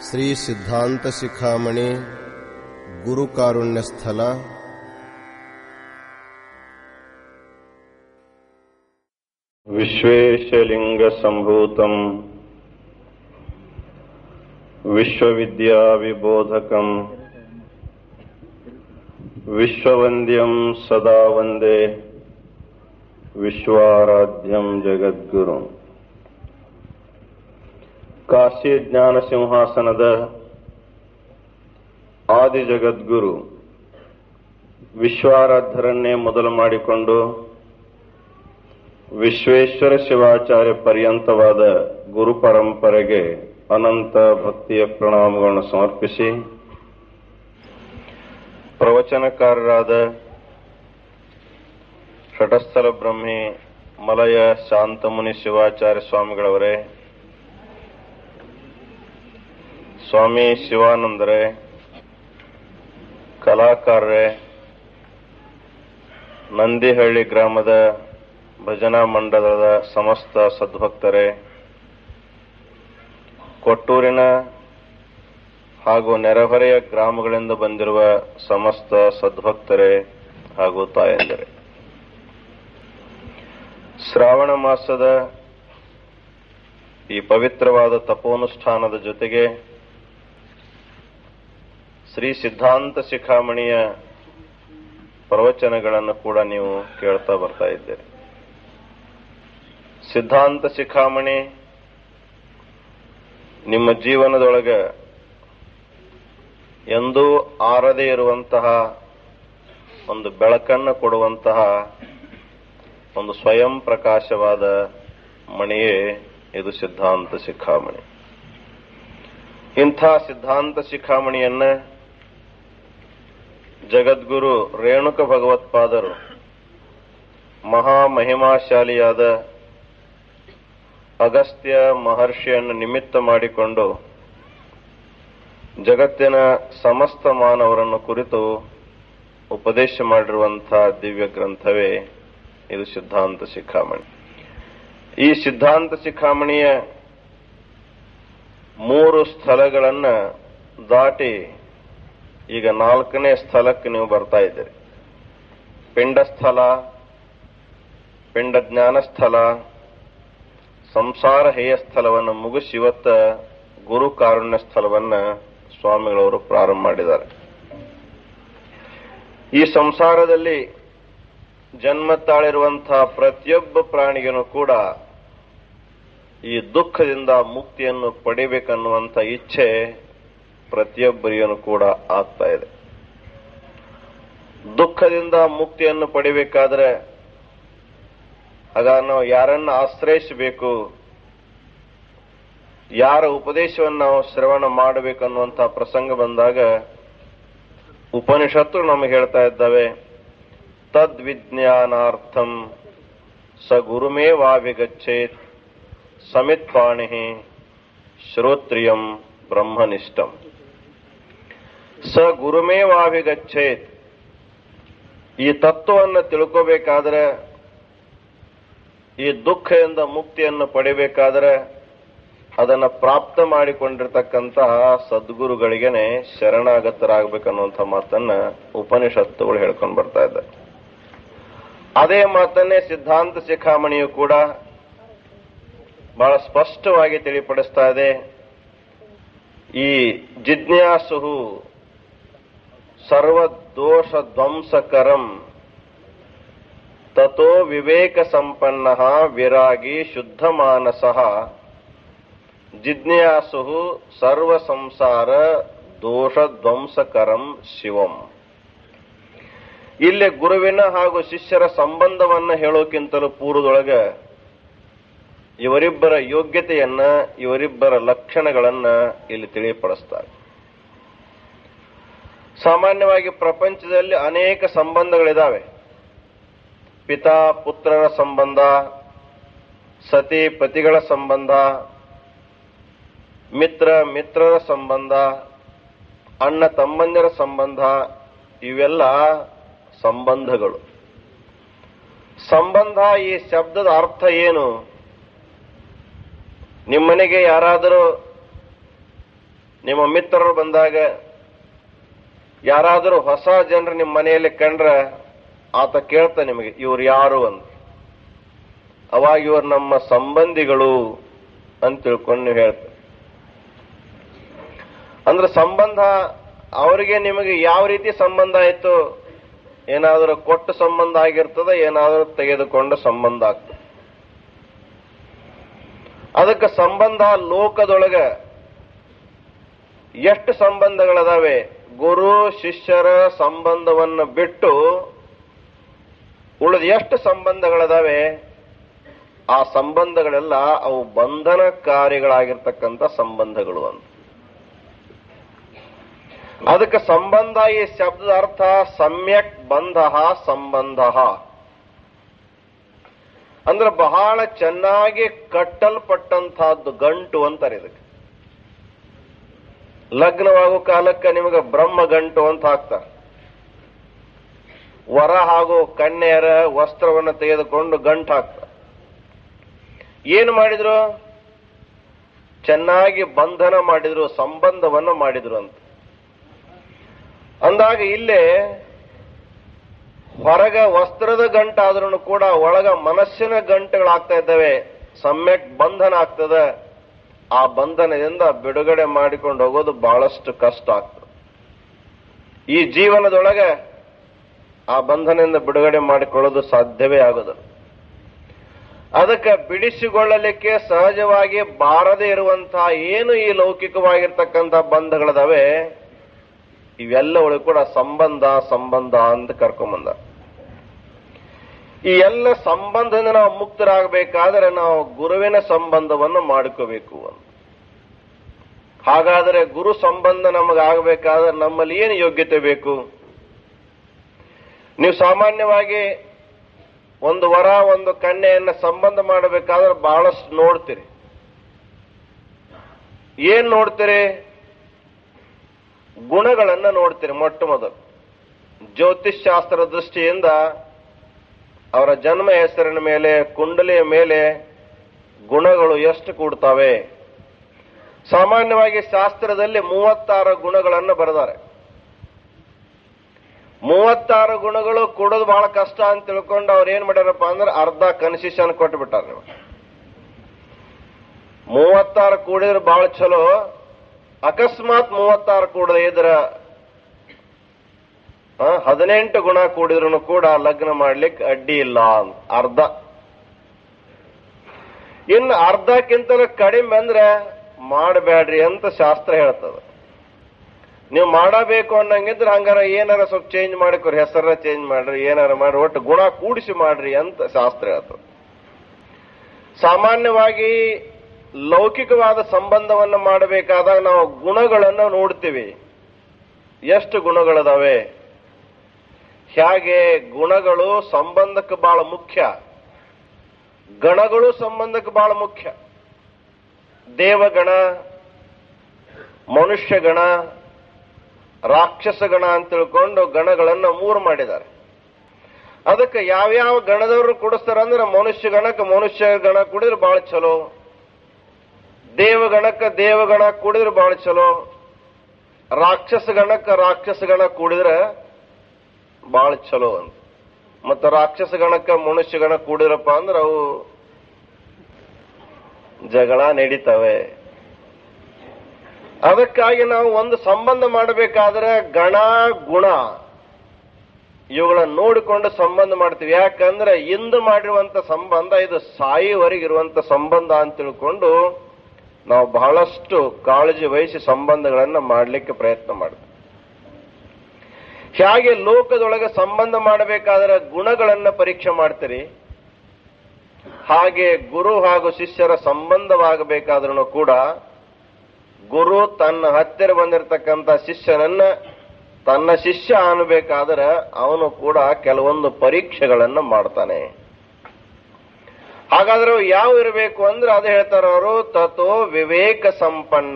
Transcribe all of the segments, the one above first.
ಶ್ರೀ ಸಿದ್ಧಾಂತ ಶಿಖಾಮಣಿ ಗುರುಕಾರುಣ್ಯ ಸ್ಥಳ विश्वेशलिङ्गसम्भूतम् विश्वविद्याविबोधकम् विश्ववन्द्यम् सदा वन्दे विश्वाराध्यम् जगद्गुरुम् ಕಾಶಿ ಜ್ಞಾನ ಸಿಂಹಾಸನದ ಆದಿ ಜಗದ್ಗುರು ವಿಶ್ವಾರಾಧ್ಯರನ್ನೇ ಮೊದಲು ಮಾಡಿಕೊಂಡು ವಿಶ್ವೇಶ್ವರ ಶಿವಾಚಾರ್ಯ ಪರ್ಯಂತವಾದ ಗುರು ಪರಂಪರೆಗೆ ಅನಂತ ಭಕ್ತಿಯ ಪ್ರಣಾಮಗಳನ್ನು ಸಮರ್ಪಿಸಿ ಪ್ರವಚನಕಾರರಾದ ಷಟಸ್ಥಲ ಬ್ರಹ್ಮಿ ಮಲಯ ಶಾಂತಮುನಿ ಶಿವಾಚಾರ್ಯ ಸ್ವಾಮಿಗಳವರೇ ಸ್ವಾಮಿ ಶಿವಾನಂದರೇ ಕಲಾಕಾರರೇ ನಂದಿಹಳ್ಳಿ ಗ್ರಾಮದ ಭಜನಾ ಮಂಡಲದ ಸಮಸ್ತ ಸದ್ಭಕ್ತರೇ ಕೊಟ್ಟೂರಿನ ಹಾಗೂ ನೆರೆಹೊರೆಯ ಗ್ರಾಮಗಳಿಂದ ಬಂದಿರುವ ಸಮಸ್ತ ಸದ್ಭಕ್ತರೇ ಹಾಗೂ ತಾಯಂದಿರೇ ಶ್ರಾವಣ ಮಾಸದ ಈ ಪವಿತ್ರವಾದ ತಪೋನುಷ್ಠಾನದ ಜೊತೆಗೆ ಶ್ರೀ ಸಿದ್ಧಾಂತ ಶಿಖಾಮಣಿಯ ಪ್ರವಚನಗಳನ್ನು ಕೂಡ ನೀವು ಕೇಳ್ತಾ ಬರ್ತಾ ಇದ್ದೀರಿ ಸಿದ್ಧಾಂತ ಶಿಖಾಮಣಿ ನಿಮ್ಮ ಜೀವನದೊಳಗೆ ಎಂದೂ ಆರದೇ ಇರುವಂತಹ ಒಂದು ಬೆಳಕನ್ನು ಕೊಡುವಂತಹ ಒಂದು ಸ್ವಯಂ ಪ್ರಕಾಶವಾದ ಮಣಿಯೇ ಇದು ಸಿದ್ಧಾಂತ ಶಿಖಾಮಣಿ ಇಂಥ ಸಿದ್ಧಾಂತ ಶಿಖಾಮಣಿಯನ್ನ ಜಗದ್ಗುರು ರೇಣುಕ ಭಗವತ್ಪಾದರು ಮಹಾಮಹಿಮಾಶಾಲಿಯಾದ ಅಗಸ್ತ್ಯ ಮಹರ್ಷಿಯನ್ನು ನಿಮಿತ್ತ ಮಾಡಿಕೊಂಡು ಜಗತ್ತಿನ ಸಮಸ್ತ ಮಾನವರನ್ನು ಕುರಿತು ಉಪದೇಶ ಮಾಡಿರುವಂತಹ ದಿವ್ಯ ಗ್ರಂಥವೇ ಇದು ಸಿದ್ಧಾಂತ ಶಿಖಾಮಣಿ ಈ ಸಿದ್ಧಾಂತ ಶಿಖಾಮಣಿಯ ಮೂರು ಸ್ಥಳಗಳನ್ನ ದಾಟಿ ಈಗ ನಾಲ್ಕನೇ ಸ್ಥಳಕ್ಕೆ ನೀವು ಬರ್ತಾ ಇದ್ದೀರಿ ಪಿಂಡಸ್ಥಳ ಪಿಂಡ ಜ್ಞಾನ ಸ್ಥಳ ಸಂಸಾರ ಹೇಯ ಸ್ಥಳವನ್ನು ಮುಗಿಸಿ ಇವತ್ತ ಗುರು ಕಾರುಣ್ಯ ಸ್ಥಳವನ್ನ ಸ್ವಾಮಿಗಳವರು ಪ್ರಾರಂಭ ಮಾಡಿದ್ದಾರೆ ಈ ಸಂಸಾರದಲ್ಲಿ ಜನ್ಮ ತಾಳಿರುವಂತಹ ಪ್ರತಿಯೊಬ್ಬ ಪ್ರಾಣಿಗೂ ಕೂಡ ಈ ದುಃಖದಿಂದ ಮುಕ್ತಿಯನ್ನು ಪಡಿಬೇಕನ್ನುವಂತ ಇಚ್ಛೆ ಪ್ರತಿಯೊಬ್ಬರಿಗೂ ಕೂಡ ಆಗ್ತಾ ಇದೆ ದುಃಖದಿಂದ ಮುಕ್ತಿಯನ್ನು ಪಡಿಬೇಕಾದ್ರೆ ಆಗ ನಾವು ಯಾರನ್ನ ಆಶ್ರಯಿಸಬೇಕು ಯಾರ ಉಪದೇಶವನ್ನು ನಾವು ಶ್ರವಣ ಮಾಡಬೇಕನ್ನುವಂತಹ ಪ್ರಸಂಗ ಬಂದಾಗ ಉಪನಿಷತ್ತು ನಮಗೆ ಹೇಳ್ತಾ ಇದ್ದಾವೆ ತದ್ವಿಜ್ಞಾನಾರ್ಥಂ ಸ ಗುರುಮೇವಾಭಿಗಚ್ಚೇತ್ ಸಮಿತ್ಪಾಣಿ ಶ್ರೋತ್ರಿಯಂ ಬ್ರಹ್ಮನಿಷ್ಠಂ ಸ ಗುರುಮೇವಾಭಿಗಚ್ಚೇತ್ ಈ ತತ್ವವನ್ನು ತಿಳ್ಕೋಬೇಕಾದ್ರೆ ಈ ದುಃಖದಿಂದ ಮುಕ್ತಿಯನ್ನು ಪಡಿಬೇಕಾದ್ರೆ ಅದನ್ನು ಪ್ರಾಪ್ತ ಮಾಡಿಕೊಂಡಿರ್ತಕ್ಕಂತಹ ಸದ್ಗುರುಗಳಿಗೆನೆ ಶರಣಾಗತರಾಗಬೇಕನ್ನುವಂಥ ಮಾತನ್ನ ಉಪನಿಷತ್ತುಗಳು ಹೇಳ್ಕೊಂಡು ಬರ್ತಾ ಇದ್ದಾರೆ ಅದೇ ಮಾತನ್ನೇ ಸಿದ್ಧಾಂತ ಶಿಖಾಮಣಿಯು ಕೂಡ ಬಹಳ ಸ್ಪಷ್ಟವಾಗಿ ತಿಳಿಪಡಿಸ್ತಾ ಇದೆ ಈ ಜಿಜ್ಞಾಸು ಸರ್ವದೋಷ ಧ್ವಂಸಕರಂ ತಥೋ ವಿವೇಕ ಸಂಪನ್ನ ವಿರಾಗಿ ಶುದ್ಧ ಮಾನಸ ಜಿಜ್ಞಾಸು ಸರ್ವ ಸಂಸಾರ ದೋಷ ಧ್ವಂಸಕರಂ ಶಿವಂ ಇಲ್ಲಿ ಗುರುವಿನ ಹಾಗೂ ಶಿಷ್ಯರ ಸಂಬಂಧವನ್ನ ಹೇಳೋಕ್ಕಿಂತಲೂ ಪೂರ್ವದೊಳಗೆ ಇವರಿಬ್ಬರ ಯೋಗ್ಯತೆಯನ್ನ ಇವರಿಬ್ಬರ ಲಕ್ಷಣಗಳನ್ನ ಇಲ್ಲಿ ತಿಳಿಪಡಿಸ್ತಾರೆ ಸಾಮಾನ್ಯವಾಗಿ ಪ್ರಪಂಚದಲ್ಲಿ ಅನೇಕ ಸಂಬಂಧಗಳಿದಾವೆ ಪಿತಾ ಪುತ್ರರ ಸಂಬಂಧ ಸತಿ ಪತಿಗಳ ಸಂಬಂಧ ಮಿತ್ರ ಮಿತ್ರರ ಸಂಬಂಧ ಅಣ್ಣ ತಮ್ಮಂದಿರ ಸಂಬಂಧ ಇವೆಲ್ಲ ಸಂಬಂಧಗಳು ಸಂಬಂಧ ಈ ಶಬ್ದದ ಅರ್ಥ ಏನು ನಿಮ್ಮನೆಗೆ ಯಾರಾದರೂ ನಿಮ್ಮ ಮಿತ್ರರು ಬಂದಾಗ ಯಾರಾದರೂ ಹೊಸ ಜನರು ನಿಮ್ಮ ಮನೆಯಲ್ಲಿ ಕಂಡ್ರ ಆತ ಕೇಳ್ತಾ ನಿಮಗೆ ಇವ್ರು ಯಾರು ಅಂತ ಅವಾಗ ಇವರು ನಮ್ಮ ಸಂಬಂಧಿಗಳು ಅಂತ ತಿಳ್ಕೊಂಡು ನೀವು ಹೇಳ್ತಾರೆ ಅಂದ್ರೆ ಸಂಬಂಧ ಅವರಿಗೆ ನಿಮಗೆ ಯಾವ ರೀತಿ ಸಂಬಂಧ ಆಯ್ತು ಏನಾದರೂ ಕೊಟ್ಟ ಸಂಬಂಧ ಆಗಿರ್ತದ ಏನಾದರೂ ತೆಗೆದುಕೊಂಡ ಸಂಬಂಧ ಆಗ್ತದೆ ಅದಕ್ಕೆ ಸಂಬಂಧ ಲೋಕದೊಳಗ ಎಷ್ಟು ಸಂಬಂಧಗಳದಾವೆ ಗುರು ಶಿಷ್ಯರ ಸಂಬಂಧವನ್ನು ಬಿಟ್ಟು ಉಳಿದ ಎಷ್ಟು ಸಂಬಂಧಗಳದಾವೆ ಆ ಸಂಬಂಧಗಳೆಲ್ಲ ಅವು ಬಂಧನಕಾರಿಗಳಾಗಿರ್ತಕ್ಕಂಥ ಸಂಬಂಧಗಳು ಅಂತ ಅದಕ್ಕೆ ಸಂಬಂಧ ಈ ಶಬ್ದದ ಅರ್ಥ ಸಮ್ಯಕ್ ಬಂಧ ಸಂಬಂಧ ಅಂದ್ರೆ ಬಹಳ ಚೆನ್ನಾಗಿ ಕಟ್ಟಲ್ಪಟ್ಟಂತಹದ್ದು ಗಂಟು ಅಂತಾರೆ ಇದಕ್ಕೆ ಲಗ್ನವಾಗೋ ಕಾಲಕ್ಕೆ ನಿಮಗೆ ಬ್ರಹ್ಮ ಗಂಟು ಅಂತ ಹಾಕ್ತಾರೆ ವರ ಹಾಗೂ ಕನ್ಯೆಯರ ವಸ್ತ್ರವನ್ನು ತೆಗೆದುಕೊಂಡು ಗಂಟು ಹಾಕ್ತಾರೆ ಏನು ಮಾಡಿದ್ರು ಚೆನ್ನಾಗಿ ಬಂಧನ ಮಾಡಿದ್ರು ಸಂಬಂಧವನ್ನು ಮಾಡಿದ್ರು ಅಂತ ಅಂದಾಗ ಇಲ್ಲೇ ಹೊರಗ ವಸ್ತ್ರದ ಗಂಟಾದ್ರೂ ಕೂಡ ಒಳಗ ಮನಸ್ಸಿನ ಗಂಟುಗಳಾಗ್ತಾ ಇದ್ದಾವೆ ಸಮ್ಯಕ್ ಬಂಧನ ಆಗ್ತದ ಆ ಬಂಧನದಿಂದ ಬಿಡುಗಡೆ ಮಾಡಿಕೊಂಡು ಹೋಗೋದು ಬಹಳಷ್ಟು ಕಷ್ಟ ಆಗ್ತದೆ ಈ ಜೀವನದೊಳಗೆ ಆ ಬಂಧನದಿಂದ ಬಿಡುಗಡೆ ಮಾಡಿಕೊಳ್ಳೋದು ಸಾಧ್ಯವೇ ಆಗೋದಿಲ್ಲ ಅದಕ್ಕೆ ಬಿಡಿಸಿಕೊಳ್ಳಲಿಕ್ಕೆ ಸಹಜವಾಗಿ ಬಾರದೇ ಇರುವಂತಹ ಏನು ಈ ಲೌಕಿಕವಾಗಿರ್ತಕ್ಕಂಥ ಬಂಧಗಳದಾವೆ ಇವೆಲ್ಲಗಳು ಕೂಡ ಸಂಬಂಧ ಸಂಬಂಧ ಅಂತ ಕರ್ಕೊಂಬಂದ ಈ ಎಲ್ಲ ಸಂಬಂಧದಿಂದ ನಾವು ಮುಕ್ತರಾಗಬೇಕಾದ್ರೆ ನಾವು ಗುರುವಿನ ಸಂಬಂಧವನ್ನು ಮಾಡ್ಕೋಬೇಕು ಅಂತ ಹಾಗಾದರೆ ಗುರು ಸಂಬಂಧ ನಮಗಾಗಬೇಕಾದ್ರೆ ನಮ್ಮಲ್ಲಿ ಏನು ಯೋಗ್ಯತೆ ಬೇಕು ನೀವು ಸಾಮಾನ್ಯವಾಗಿ ಒಂದು ವರ ಒಂದು ಕನ್ಯೆಯನ್ನ ಸಂಬಂಧ ಮಾಡಬೇಕಾದ್ರೆ ಬಹಳಷ್ಟು ನೋಡ್ತೀರಿ ಏನ್ ನೋಡ್ತೀರಿ ಗುಣಗಳನ್ನ ನೋಡ್ತೀರಿ ಮೊಟ್ಟ ಮೊದಲು ಜ್ಯೋತಿಷ್ ಶಾಸ್ತ್ರ ದೃಷ್ಟಿಯಿಂದ ಅವರ ಜನ್ಮ ಹೆಸರಿನ ಮೇಲೆ ಕುಂಡಲಿಯ ಮೇಲೆ ಗುಣಗಳು ಎಷ್ಟು ಕೂಡ್ತವೆ ಸಾಮಾನ್ಯವಾಗಿ ಶಾಸ್ತ್ರದಲ್ಲಿ ಮೂವತ್ತಾರು ಗುಣಗಳನ್ನು ಬರೆದಾರೆ ಮೂವತ್ತಾರು ಗುಣಗಳು ಕೊಡೋದು ಬಹಳ ಕಷ್ಟ ಅಂತ ತಿಳ್ಕೊಂಡು ಅವ್ರು ಏನ್ ಮಾಡ್ಯಾರಪ್ಪ ಅಂದ್ರೆ ಅರ್ಧ ಕನ್ಸೆಷನ್ ಕೊಟ್ಬಿಟ್ಟಾರ ನೀವು ಮೂವತ್ತಾರು ಕೂಡಿದ್ರೆ ಬಹಳ ಚಲೋ ಅಕಸ್ಮಾತ್ ಮೂವತ್ತಾರು ಕೂಡದೆ ಇದ್ರ ಆ, ಹದಿನೆಂಟು ಗುಣ ಕೂಡಿದ್ರು ಕೂಡ ಲಗ್ನ ಮಾಡ್ಲಿಕ್ಕೆ ಅಡ್ಡಿ ಇಲ್ಲ ಅಂತ ಅರ್ಧ ಇನ್ನು ಅರ್ಧಕ್ಕಿಂತಲೂ ಕಡಿಮೆ ಅಂದ್ರೆ ಮಾಡಬೇಡ್ರಿ ಅಂತ ಶಾಸ್ತ್ರ ಹೇಳ್ತದ ನೀವು ಮಾಡಬೇಕು ಅನ್ನಂಗಿದ್ರೆ ಹಂಗಾರ ಏನಾರ ಸ್ವಲ್ಪ ಚೇಂಜ್ ಮಾಡಿಕೊರಿ ಹೆಸರ ಚೇಂಜ್ ಮಾಡ್ರಿ ಏನಾರ ಮಾಡ್ರಿ ಒಟ್ಟು ಗುಣ ಕೂಡಿಸಿ ಮಾಡ್ರಿ ಅಂತ ಶಾಸ್ತ್ರ ಹೇಳ್ತದೆ ಸಾಮಾನ್ಯವಾಗಿ ಲೌಕಿಕವಾದ ಸಂಬಂಧವನ್ನು ಮಾಡಬೇಕಾದಾಗ ನಾವು ಗುಣಗಳನ್ನು ನೋಡ್ತೀವಿ ಎಷ್ಟು ಗುಣಗಳದಾವೆ ಹೇಗೆ ಗುಣಗಳು ಸಂಬಂಧಕ್ಕೆ ಬಹಳ ಮುಖ್ಯ ಗಣಗಳು ಸಂಬಂಧಕ್ಕೆ ಬಹಳ ಮುಖ್ಯ ದೇವಗಣ ಮನುಷ್ಯಗಣ ರಾಕ್ಷಸ ಗಣ ಅಂತ ತಿಳ್ಕೊಂಡು ಗಣಗಳನ್ನ ಮೂರು ಮಾಡಿದ್ದಾರೆ ಅದಕ್ಕೆ ಯಾವ್ಯಾವ ಗಣದವರು ಕೂಡಿಸ್ತಾರ ಅಂದ್ರೆ ಮನುಷ್ಯ ಗಣಕ್ಕೆ ಮನುಷ್ಯ ಗಣ ಕೂಡಿದ್ರೆ ಬಹಳ ಚಲೋ ದೇವಗಣಕ್ಕೆ ದೇವಗಣ ಕೂಡಿದ್ರೆ ಬಹಳ ಚಲೋ ರಾಕ್ಷಸ ಗಣಕ್ಕೆ ರಾಕ್ಷಸ ಗಣ ಕೂಡಿದ್ರೆ ಬಹಳ ಚಲೋ ಅಂತ ಮತ್ತ ರಾಕ್ಷಸ ಗಣಕ್ಕೆ ಮನುಷ್ಯ ಗಣ ಕೂಡಿರಪ್ಪ ಅಂದ್ರೆ ಅವು ಜಗಳ ನಡೀತವೆ ಅದಕ್ಕಾಗಿ ನಾವು ಒಂದು ಸಂಬಂಧ ಮಾಡಬೇಕಾದ್ರೆ ಗಣ ಗುಣ ಇವುಗಳನ್ನ ನೋಡಿಕೊಂಡು ಸಂಬಂಧ ಮಾಡ್ತೀವಿ ಯಾಕಂದ್ರೆ ಇಂದು ಮಾಡಿರುವಂತ ಸಂಬಂಧ ಇದು ಸಾಯಿವರೆಗಿರುವಂತ ಸಂಬಂಧ ಅಂತ ತಿಳ್ಕೊಂಡು ನಾವು ಬಹಳಷ್ಟು ಕಾಳಜಿ ವಹಿಸಿ ಸಂಬಂಧಗಳನ್ನ ಮಾಡಲಿಕ್ಕೆ ಪ್ರಯತ್ನ ಮಾಡ್ತೀವಿ ಹೇಗೆ ಲೋಕದೊಳಗೆ ಸಂಬಂಧ ಮಾಡಬೇಕಾದ್ರೆ ಗುಣಗಳನ್ನ ಪರೀಕ್ಷೆ ಮಾಡ್ತೀರಿ ಹಾಗೆ ಗುರು ಹಾಗೂ ಶಿಷ್ಯರ ಸಂಬಂಧವಾಗಬೇಕಾದ್ರೂ ಕೂಡ ಗುರು ತನ್ನ ಹತ್ತಿರ ಬಂದಿರತಕ್ಕಂಥ ಶಿಷ್ಯನನ್ನ ತನ್ನ ಶಿಷ್ಯ ಅನ್ನಬೇಕಾದ್ರೆ ಅವನು ಕೂಡ ಕೆಲವೊಂದು ಪರೀಕ್ಷೆಗಳನ್ನ ಮಾಡ್ತಾನೆ ಹಾಗಾದ್ರೆ ಅವು ಯಾವ ಇರಬೇಕು ಅಂದ್ರೆ ಅದು ಹೇಳ್ತಾರ ಅವರು ತಥೋ ವಿವೇಕ ಸಂಪನ್ನ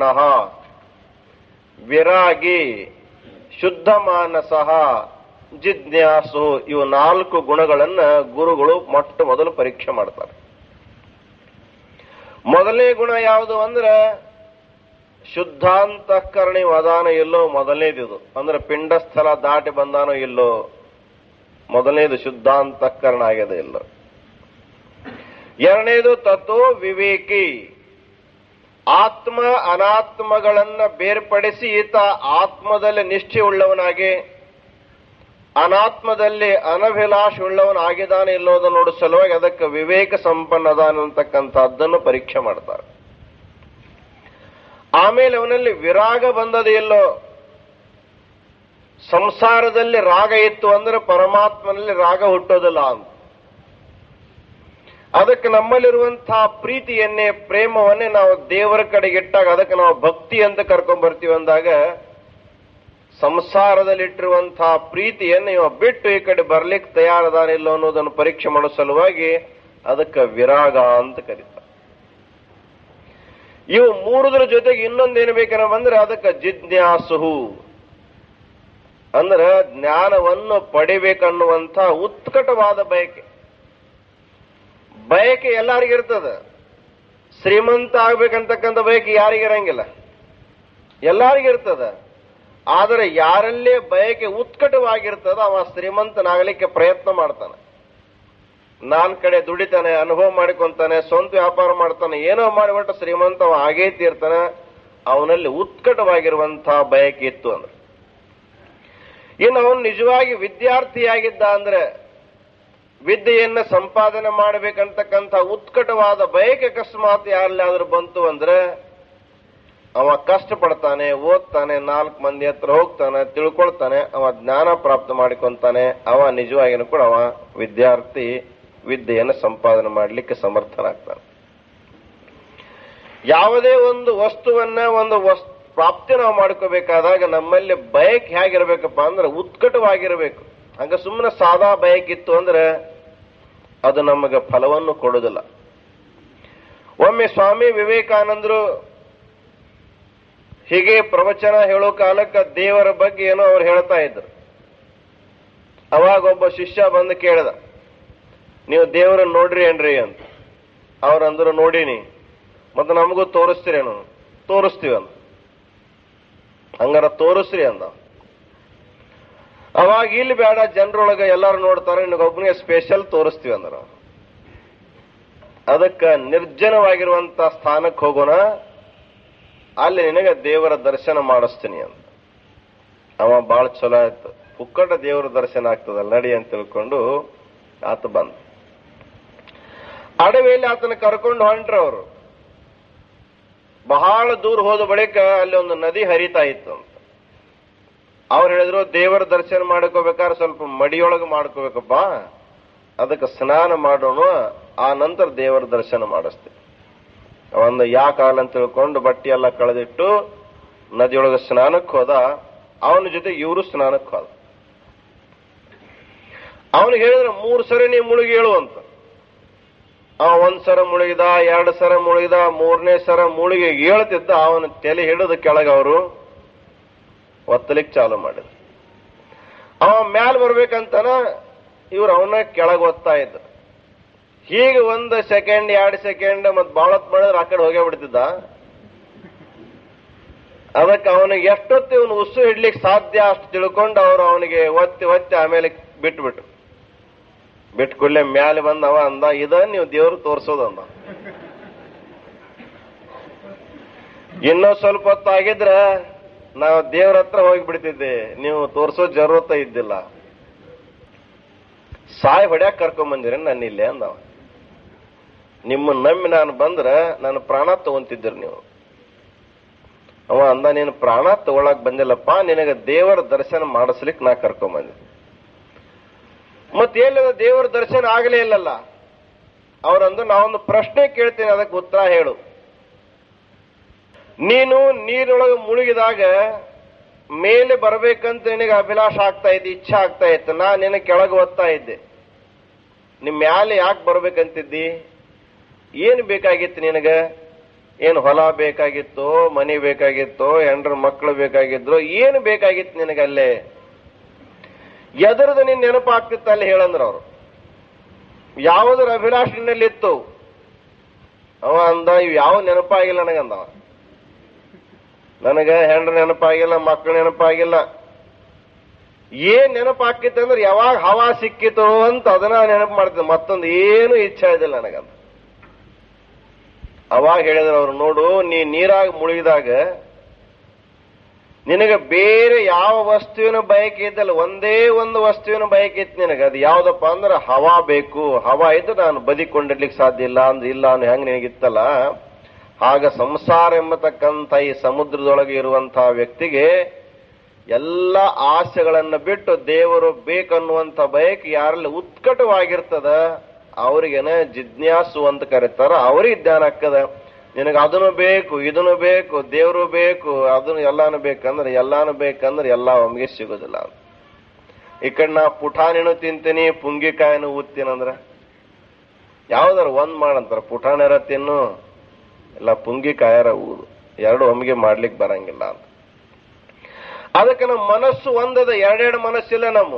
ವಿರಾಗಿ ಶುದ್ಧ ಮಾನಸಃ ಜಿಜ್ಞಾಸು ಇವು ನಾಲ್ಕು ಗುಣಗಳನ್ನ ಗುರುಗಳು ಮೊಟ್ಟ ಮೊದಲು ಪರೀಕ್ಷೆ ಮಾಡ್ತಾರೆ ಮೊದಲನೇ ಗುಣ ಯಾವುದು ಅಂದ್ರೆ ಶುದ್ಧಾಂತಃಕರಣಿ ವದಾನ ಇಲ್ಲೋ ಮೊದಲನೇದಿದು ಅಂದ್ರೆ ಪಿಂಡಸ್ಥಲ ದಾಟಿ ಬಂದಾನೋ ಇಲ್ಲೋ ಮೊದಲನೇದು ಶುದ್ಧಾಂತಃಕರಣ ಆಗಿದೆ ಇಲ್ಲೋ ಎರಡನೇದು ತತ್ವ ವಿವೇಕಿ ಆತ್ಮ ಅನಾತ್ಮಗಳನ್ನ ಬೇರ್ಪಡಿಸಿ ಈತ ಆತ್ಮದಲ್ಲಿ ನಿಷ್ಠೆ ಉಳ್ಳವನಾಗಿ ಅನಾತ್ಮದಲ್ಲಿ ಅನಭಿಲಾಷ ಉಳ್ಳವನಾಗಿದ್ದಾನೆ ಇಲ್ಲೋದು ನೋಡೋ ಸಲುವಾಗಿ ಅದಕ್ಕೆ ವಿವೇಕ ಸಂಪನ್ನ ಅದಾನ ಅಂತಕ್ಕಂಥದ್ದನ್ನು ಪರೀಕ್ಷೆ ಮಾಡ್ತಾರೆ ಆಮೇಲೆ ಅವನಲ್ಲಿ ವಿರಾಗ ಬಂದದ ಇಲ್ಲೋ ಸಂಸಾರದಲ್ಲಿ ರಾಗ ಇತ್ತು ಅಂದ್ರೆ ಪರಮಾತ್ಮನಲ್ಲಿ ರಾಗ ಹುಟ್ಟೋದಿಲ್ಲ ಅಂತ ಅದಕ್ಕೆ ನಮ್ಮಲ್ಲಿರುವಂತಹ ಪ್ರೀತಿಯನ್ನೇ ಪ್ರೇಮವನ್ನೇ ನಾವು ದೇವರ ಕಡೆಗೆ ಇಟ್ಟಾಗ ಅದಕ್ಕೆ ನಾವು ಭಕ್ತಿ ಅಂತ ಕರ್ಕೊಂಡ್ ಬರ್ತೀವಿ ಅಂದಾಗ ಸಂಸಾರದಲ್ಲಿಟ್ಟಿರುವಂತಹ ಪ್ರೀತಿಯನ್ನು ಇವ ಬಿಟ್ಟು ಈ ಕಡೆ ಬರ್ಲಿಕ್ಕೆ ತಯಾರದಾನಿಲ್ಲ ಅನ್ನೋದನ್ನು ಪರೀಕ್ಷೆ ಮಾಡೋ ಸಲುವಾಗಿ ಅದಕ್ಕೆ ವಿರಾಗ ಅಂತ ಕರೀತಾರೆ ಇವು ಮೂರುದ್ರ ಜೊತೆಗೆ ಇನ್ನೊಂದೇನು ಬೇಕೇನೋ ಬಂದ್ರೆ ಅದಕ್ಕೆ ಜಿಜ್ಞಾಸುಹು ಅಂದ್ರೆ ಜ್ಞಾನವನ್ನು ಪಡಿಬೇಕನ್ನುವಂಥ ಉತ್ಕಟವಾದ ಬಯಕೆ ಬಯಕೆ ಎಲ್ಲರಿಗಿರ್ತದ ಶ್ರೀಮಂತ ಆಗ್ಬೇಕಂತಕ್ಕಂಥ ಬಯಕೆ ಯಾರಿಗಿರಂಗಿಲ್ಲ ಎಲ್ಲರಿಗಿರ್ತದ ಆದರೆ ಯಾರಲ್ಲೇ ಬಯಕೆ ಉತ್ಕಟವಾಗಿರ್ತದ ಅವ ಶ್ರೀಮಂತನಾಗಲಿಕ್ಕೆ ಪ್ರಯತ್ನ ಮಾಡ್ತಾನೆ ನಾಲ್ ಕಡೆ ದುಡಿತಾನೆ ಅನುಭವ ಮಾಡಿಕೊಂತಾನೆ ಸ್ವಂತ ವ್ಯಾಪಾರ ಮಾಡ್ತಾನೆ ಏನೋ ಮಾಡಿಬಿಟ್ಟು ಶ್ರೀಮಂತ ಅವ ಆಗೇ ತೀರ್ತಾನೆ ಅವನಲ್ಲಿ ಉತ್ಕಟವಾಗಿರುವಂತಹ ಬಯಕೆ ಇತ್ತು ಅಂದ್ರೆ ಇನ್ನು ಅವನು ನಿಜವಾಗಿ ವಿದ್ಯಾರ್ಥಿಯಾಗಿದ್ದ ಅಂದ್ರೆ ವಿದ್ಯೆಯನ್ನ ಸಂಪಾದನೆ ಮಾಡಬೇಕಂತಕ್ಕಂಥ ಉತ್ಕಟವಾದ ಬಯಕೆ ಅಕಸ್ಮಾತ್ ಯಾರಲ್ಲಾದ್ರೂ ಬಂತು ಅಂದ್ರೆ ಅವ ಕಷ್ಟಪಡ್ತಾನೆ ಓದ್ತಾನೆ ನಾಲ್ಕು ಮಂದಿ ಹತ್ರ ಹೋಗ್ತಾನೆ ತಿಳ್ಕೊಳ್ತಾನೆ ಅವ ಜ್ಞಾನ ಪ್ರಾಪ್ತ ಮಾಡಿಕೊಂತಾನೆ ಅವ ನಿಜವಾಗಿನೂ ಕೂಡ ಅವ ವಿದ್ಯಾರ್ಥಿ ವಿದ್ಯೆಯನ್ನು ಸಂಪಾದನೆ ಮಾಡಲಿಕ್ಕೆ ಸಮರ್ಥನಾಗ್ತಾನೆ ಯಾವುದೇ ಒಂದು ವಸ್ತುವನ್ನ ಒಂದು ವಸ್ತು ಪ್ರಾಪ್ತಿ ನಾವು ಮಾಡ್ಕೋಬೇಕಾದಾಗ ನಮ್ಮಲ್ಲಿ ಬಯಕ್ ಹೇಗಿರ್ಬೇಕಪ್ಪ ಅಂದ್ರೆ ಉತ್ಕಟವಾಗಿರಬೇಕು ಹಂಗ ಸುಮ್ಮನೆ ಸಾದಾ ಬಯಕಿತ್ತು ಅಂದ್ರೆ ಅದು ನಮಗೆ ಫಲವನ್ನು ಕೊಡುವುದಿಲ್ಲ ಒಮ್ಮೆ ಸ್ವಾಮಿ ವಿವೇಕಾನಂದರು ಹೀಗೆ ಪ್ರವಚನ ಹೇಳೋ ಕಾಲಕ್ಕೆ ದೇವರ ಬಗ್ಗೆ ಏನೋ ಅವ್ರು ಹೇಳ್ತಾ ಇದ್ರು ಅವಾಗ ಒಬ್ಬ ಶಿಷ್ಯ ಬಂದು ಕೇಳ್ದ ನೀವು ದೇವರನ್ನ ನೋಡ್ರಿ ಏನ್ರಿ ಅಂತ ಅವ್ರಂದ್ರು ನೋಡೀನಿ ಮತ್ತೆ ನಮಗೂ ತೋರಿಸ್ತೀರೇನು ತೋರಿಸ್ತೀವಿ ಅಂತ ಹಂಗಾರ ತೋರಿಸ್ರಿ ಅಂದ ಅವಾಗ ಇಲ್ಲಿ ಬೇಡ ಜನರೊಳಗೆ ಎಲ್ಲಾರು ನೋಡ್ತಾರೆ ನಿನಗೊಬ್ಬನಿಗೆ ಸ್ಪೆಷಲ್ ತೋರಿಸ್ತೀವಿ ಅಂದ್ರ ಅದಕ್ಕೆ ನಿರ್ಜನವಾಗಿರುವಂತ ಸ್ಥಾನಕ್ಕೆ ಹೋಗೋಣ ಅಲ್ಲಿ ನಿನಗೆ ದೇವರ ದರ್ಶನ ಮಾಡಿಸ್ತೀನಿ ಅಂತ ಅವ ಬಾಳ ಚಲೋ ಆಯ್ತು ಪುಕ್ಕಟ ದೇವರ ದರ್ಶನ ಆಗ್ತದಲ್ಲ ನಡಿ ಅಂತ ತಿಳ್ಕೊಂಡು ಆತ ಬಂದ ಅಡವಿಯಲ್ಲಿ ಆತನ ಕರ್ಕೊಂಡು ಹೊಂಟ್ರ ಅವರು ಬಹಳ ದೂರ ಹೋದ ಬಳಿಕ ಅಲ್ಲಿ ಒಂದು ನದಿ ಹರಿತಾ ಇತ್ತು ಅಂತ ಅವ್ರು ಹೇಳಿದ್ರು ದೇವರ ದರ್ಶನ ಮಾಡ್ಕೋಬೇಕಾದ್ರೆ ಸ್ವಲ್ಪ ಮಡಿಯೊಳಗೆ ಮಾಡ್ಕೋಬೇಕಪ್ಪ ಅದಕ್ಕೆ ಸ್ನಾನ ಮಾಡೋಣ ಆ ನಂತರ ದೇವರ ದರ್ಶನ ಮಾಡಿಸ್ತೀವಿ ಒಂದು ಯಾಕಾಲ ಅಂತ ತಿಳ್ಕೊಂಡು ಬಟ್ಟೆ ಎಲ್ಲ ಕಳೆದಿಟ್ಟು ನದಿಯೊಳಗೆ ಸ್ನಾನಕ್ಕೆ ಹೋದ ಅವನ ಜೊತೆ ಇವರು ಸ್ನಾನಕ್ಕೆ ಹೋದ ಅವನಿಗೆ ಹೇಳಿದ್ರೆ ಮೂರು ಸರಿ ನೀವು ಮುಳುಗಿ ಹೇಳು ಅಂತ ಆ ಒಂದ್ ಸರ ಮುಳುಗಿದ ಎರಡು ಸರ ಮುಳುಗಿದ ಮೂರನೇ ಸರ ಮುಳುಗಿ ಹೇಳ್ತಿದ್ದ ಅವನ ತಲೆ ಹಿಡಿದು ಕೆಳಗೆ ಅವರು ಒತ್ತಲಿಕ್ಕೆ ಚಾಲು ಮಾಡಿದ್ರು ಅವ ಮ್ಯಾಲ ಬರ್ಬೇಕಂತನ ಇವ್ರು ಅವನ ಕೆಳಗೆ ಒತ್ತಾ ಇದ್ರು ಹೀಗೆ ಒಂದು ಸೆಕೆಂಡ್ ಎರಡು ಸೆಕೆಂಡ್ ಮತ್ ಬಾಳತ್ ಮಾಡಿದ್ರೆ ಆ ಕಡೆ ಹೋಗೇ ಬಿಡ್ತಿದ್ದ ಅದಕ್ಕೆ ಅವನಿಗೆ ಎಷ್ಟೊತ್ತು ಇವನು ಉಸು ಹಿಡ್ಲಿಕ್ಕೆ ಸಾಧ್ಯ ಅಷ್ಟು ತಿಳ್ಕೊಂಡು ಅವರು ಅವನಿಗೆ ಒತ್ತಿ ಒತ್ತಿ ಆಮೇಲೆ ಬಿಟ್ಬಿಟ್ರು ಬಿಟ್ಟು ಕೂಡಲೇ ಮ್ಯಾಲೆ ಬಂದವ ಅಂದ ಇದ ನೀವು ದೇವ್ರು ತೋರ್ಸೋದು ಅಂದ ಇನ್ನೂ ಸ್ವಲ್ಪ ಹೊತ್ತಾಗಿದ್ರ ನಾವು ದೇವ್ರ ಹತ್ರ ಹೋಗಿ ಬಿಡ್ತಿದ್ದೆ ನೀವು ತೋರ್ಸೋ ಜरूरत ಇದ್ದಿಲ್ಲ ಸಾಯ್ ಹೊಡ್ಯಾಕ್ ಕರ್ಕೊಂಡ್ ಬಂದಿರ ನಾನು ಇಲ್ಲೇ ಅಂದವ ನಿಮ್ಮನ್ನ ನಂಬಿ ನಾನು ಬಂದ್ರ ನಾನು ಪ್ರಾಣ ತಗೊಂತಿದ್ದರು ನೀವು ಅವ ಅಂದ ನೀನು ಪ್ರಾಣ ತಗೊಳಕ್ ಬಂದಿಲ್ಲಪ್ಪ ನಿನಗೆ ದೇವರ ದರ್ಶನ ಮಾಡಿಸ್ಲಿಕ್ಕೆ ನಾ ಕರ್ಕೊಂಡ್ ಬಂದೆ ಮತ್ತೆ ಎಲ್ಲಿದ ದೇವರ ದರ್ಶನ ಆಗಲೇ ಇಲ್ಲಲ್ಲ ಅವರಂದು ನಾವೊಂದು ಪ್ರಶ್ನೆ ಕೇಳ್ತೀನಿ ಅದಕ್ಕೆ ಉತ್ತರ ಹೇಳು ನೀನು ನೀರೊಳಗೆ ಮುಳುಗಿದಾಗ ಮೇಲೆ ಬರಬೇಕಂತ ನಿನಗೆ ಅಭಿಲಾಷ ಆಗ್ತಾ ಇದ್ದೆ ಇಚ್ಛೆ ಆಗ್ತಾ ಇತ್ತು ನಾ ನಿನ್ನ ಕೆಳಗೆ ಓದ್ತಾ ಇದ್ದೆ ನಿಮ್ ಮ್ಯಾಲೆ ಯಾಕೆ ಬರ್ಬೇಕಂತಿದ್ದಿ ಏನು ಬೇಕಾಗಿತ್ತು ನಿನಗ ಏನು ಹೊಲ ಬೇಕಾಗಿತ್ತು ಮನಿ ಬೇಕಾಗಿತ್ತು ಹೆಂಡ್ರ ಮಕ್ಕಳು ಬೇಕಾಗಿದ್ರು ಏನು ಬೇಕಾಗಿತ್ತು ನಿನಗಲ್ಲೇ ಎದರದ ನಿನ್ ನೆನಪಾಗ್ತಿತ್ತು ಅಲ್ಲಿ ಹೇಳಂದ್ರ ಅವರು ಯಾವುದರ ಅಭಿಲಾಷ ನಿನ್ನಲ್ಲಿತ್ತು ಅವ ಅಂದ ಇವ್ ಯಾವ ನೆನಪಾಗಿಲ್ಲ ನನಗಂದವ ನನಗ ಹೆಂಡ್ರ ನೆನಪಾಗಿಲ್ಲ ಮಕ್ಕಳು ನೆನಪಾಗಿಲ್ಲ ಏನ್ ನೆನಪಾಕಿತ್ತು ಅಂದ್ರೆ ಯಾವಾಗ ಹವಾ ಸಿಕ್ಕಿತು ಅಂತ ಅದನ್ನ ನೆನಪು ಮಾಡ್ತಿದ್ದೆ ಮತ್ತೊಂದು ಏನು ಇಚ್ಛೆ ಇದಿಲ್ಲ ನನಗಂತ ಅವಾಗ ಹೇಳಿದ್ರು ಅವ್ರು ನೋಡು ನೀ ನೀರಾಗ ಮುಳುಗಿದಾಗ ನಿನಗೆ ಬೇರೆ ಯಾವ ವಸ್ತುವಿನ ಬಯಕೆ ಇದ್ದಲ್ಲ ಒಂದೇ ಒಂದು ವಸ್ತುವಿನ ಬಯಕೆ ಇತ್ತು ನಿನಗೆ ಅದು ಯಾವ್ದಪ್ಪ ಅಂದ್ರೆ ಹವಾ ಬೇಕು ಹವಾ ಇದ್ರೆ ನಾನು ಬದಿಕೊಂಡಿರ್ಲಿಕ್ಕೆ ಸಾಧ್ಯ ಇಲ್ಲ ಅಂದ್ರೆ ಇಲ್ಲ ಅನ್ನೋ ಹೆಂಗ್ ನಿನಗಿತ್ತಲ್ಲ ಆಗ ಸಂಸಾರ ಎಂಬತಕ್ಕಂಥ ಈ ಸಮುದ್ರದೊಳಗೆ ಇರುವಂತಹ ವ್ಯಕ್ತಿಗೆ ಎಲ್ಲ ಆಸೆಗಳನ್ನ ಬಿಟ್ಟು ದೇವರು ಬೇಕನ್ನುವಂತ ಬಯಕೆ ಯಾರಲ್ಲಿ ಉತ್ಕಟವಾಗಿರ್ತದ ಅವರಿಗೇನ ಜಿಜ್ಞಾಸು ಅಂತ ಕರೀತಾರ ಅವ್ರಿಗೆ ಜ್ಞಾನ ಹಾಕದ ನಿನಗೆ ಅದನ್ನು ಬೇಕು ಇದನ್ನು ಬೇಕು ದೇವರು ಬೇಕು ಅದನ್ನು ಎಲ್ಲಾನು ಬೇಕಂದ್ರೆ ಎಲ್ಲಾನು ಬೇಕಂದ್ರೆ ಎಲ್ಲ ಒಮ್ಮೆಗೆ ಸಿಗೋದಿಲ್ಲ ಈ ಕಡೆ ನಾ ಪುಟಾಣಿನೂ ತಿಂತೀನಿ ಪುಂಗಿಕಾಯಿನೂ ಊದ್ತೀನಂದ್ರ ಯಾವ್ದಾರ ಒಂದ್ ಮಾಡಂತಾರ ಪುಟಾಣಿರ ತಿನ್ನು ಇಲ್ಲ ಪುಂಗಿಕಾಯರ ಊದು ಎರಡು ಒಮ್ಮೆಗೆ ಮಾಡ್ಲಿಕ್ಕೆ ಬರಂಗಿಲ್ಲ ಅಂತ ಅದಕ್ಕೆ ನಮ್ಮ ಮನಸ್ಸು ಒಂದದ ಎರಡೆರಡು ಮನಸ್ಸಿಲ್ಲ ನಮ್ಮ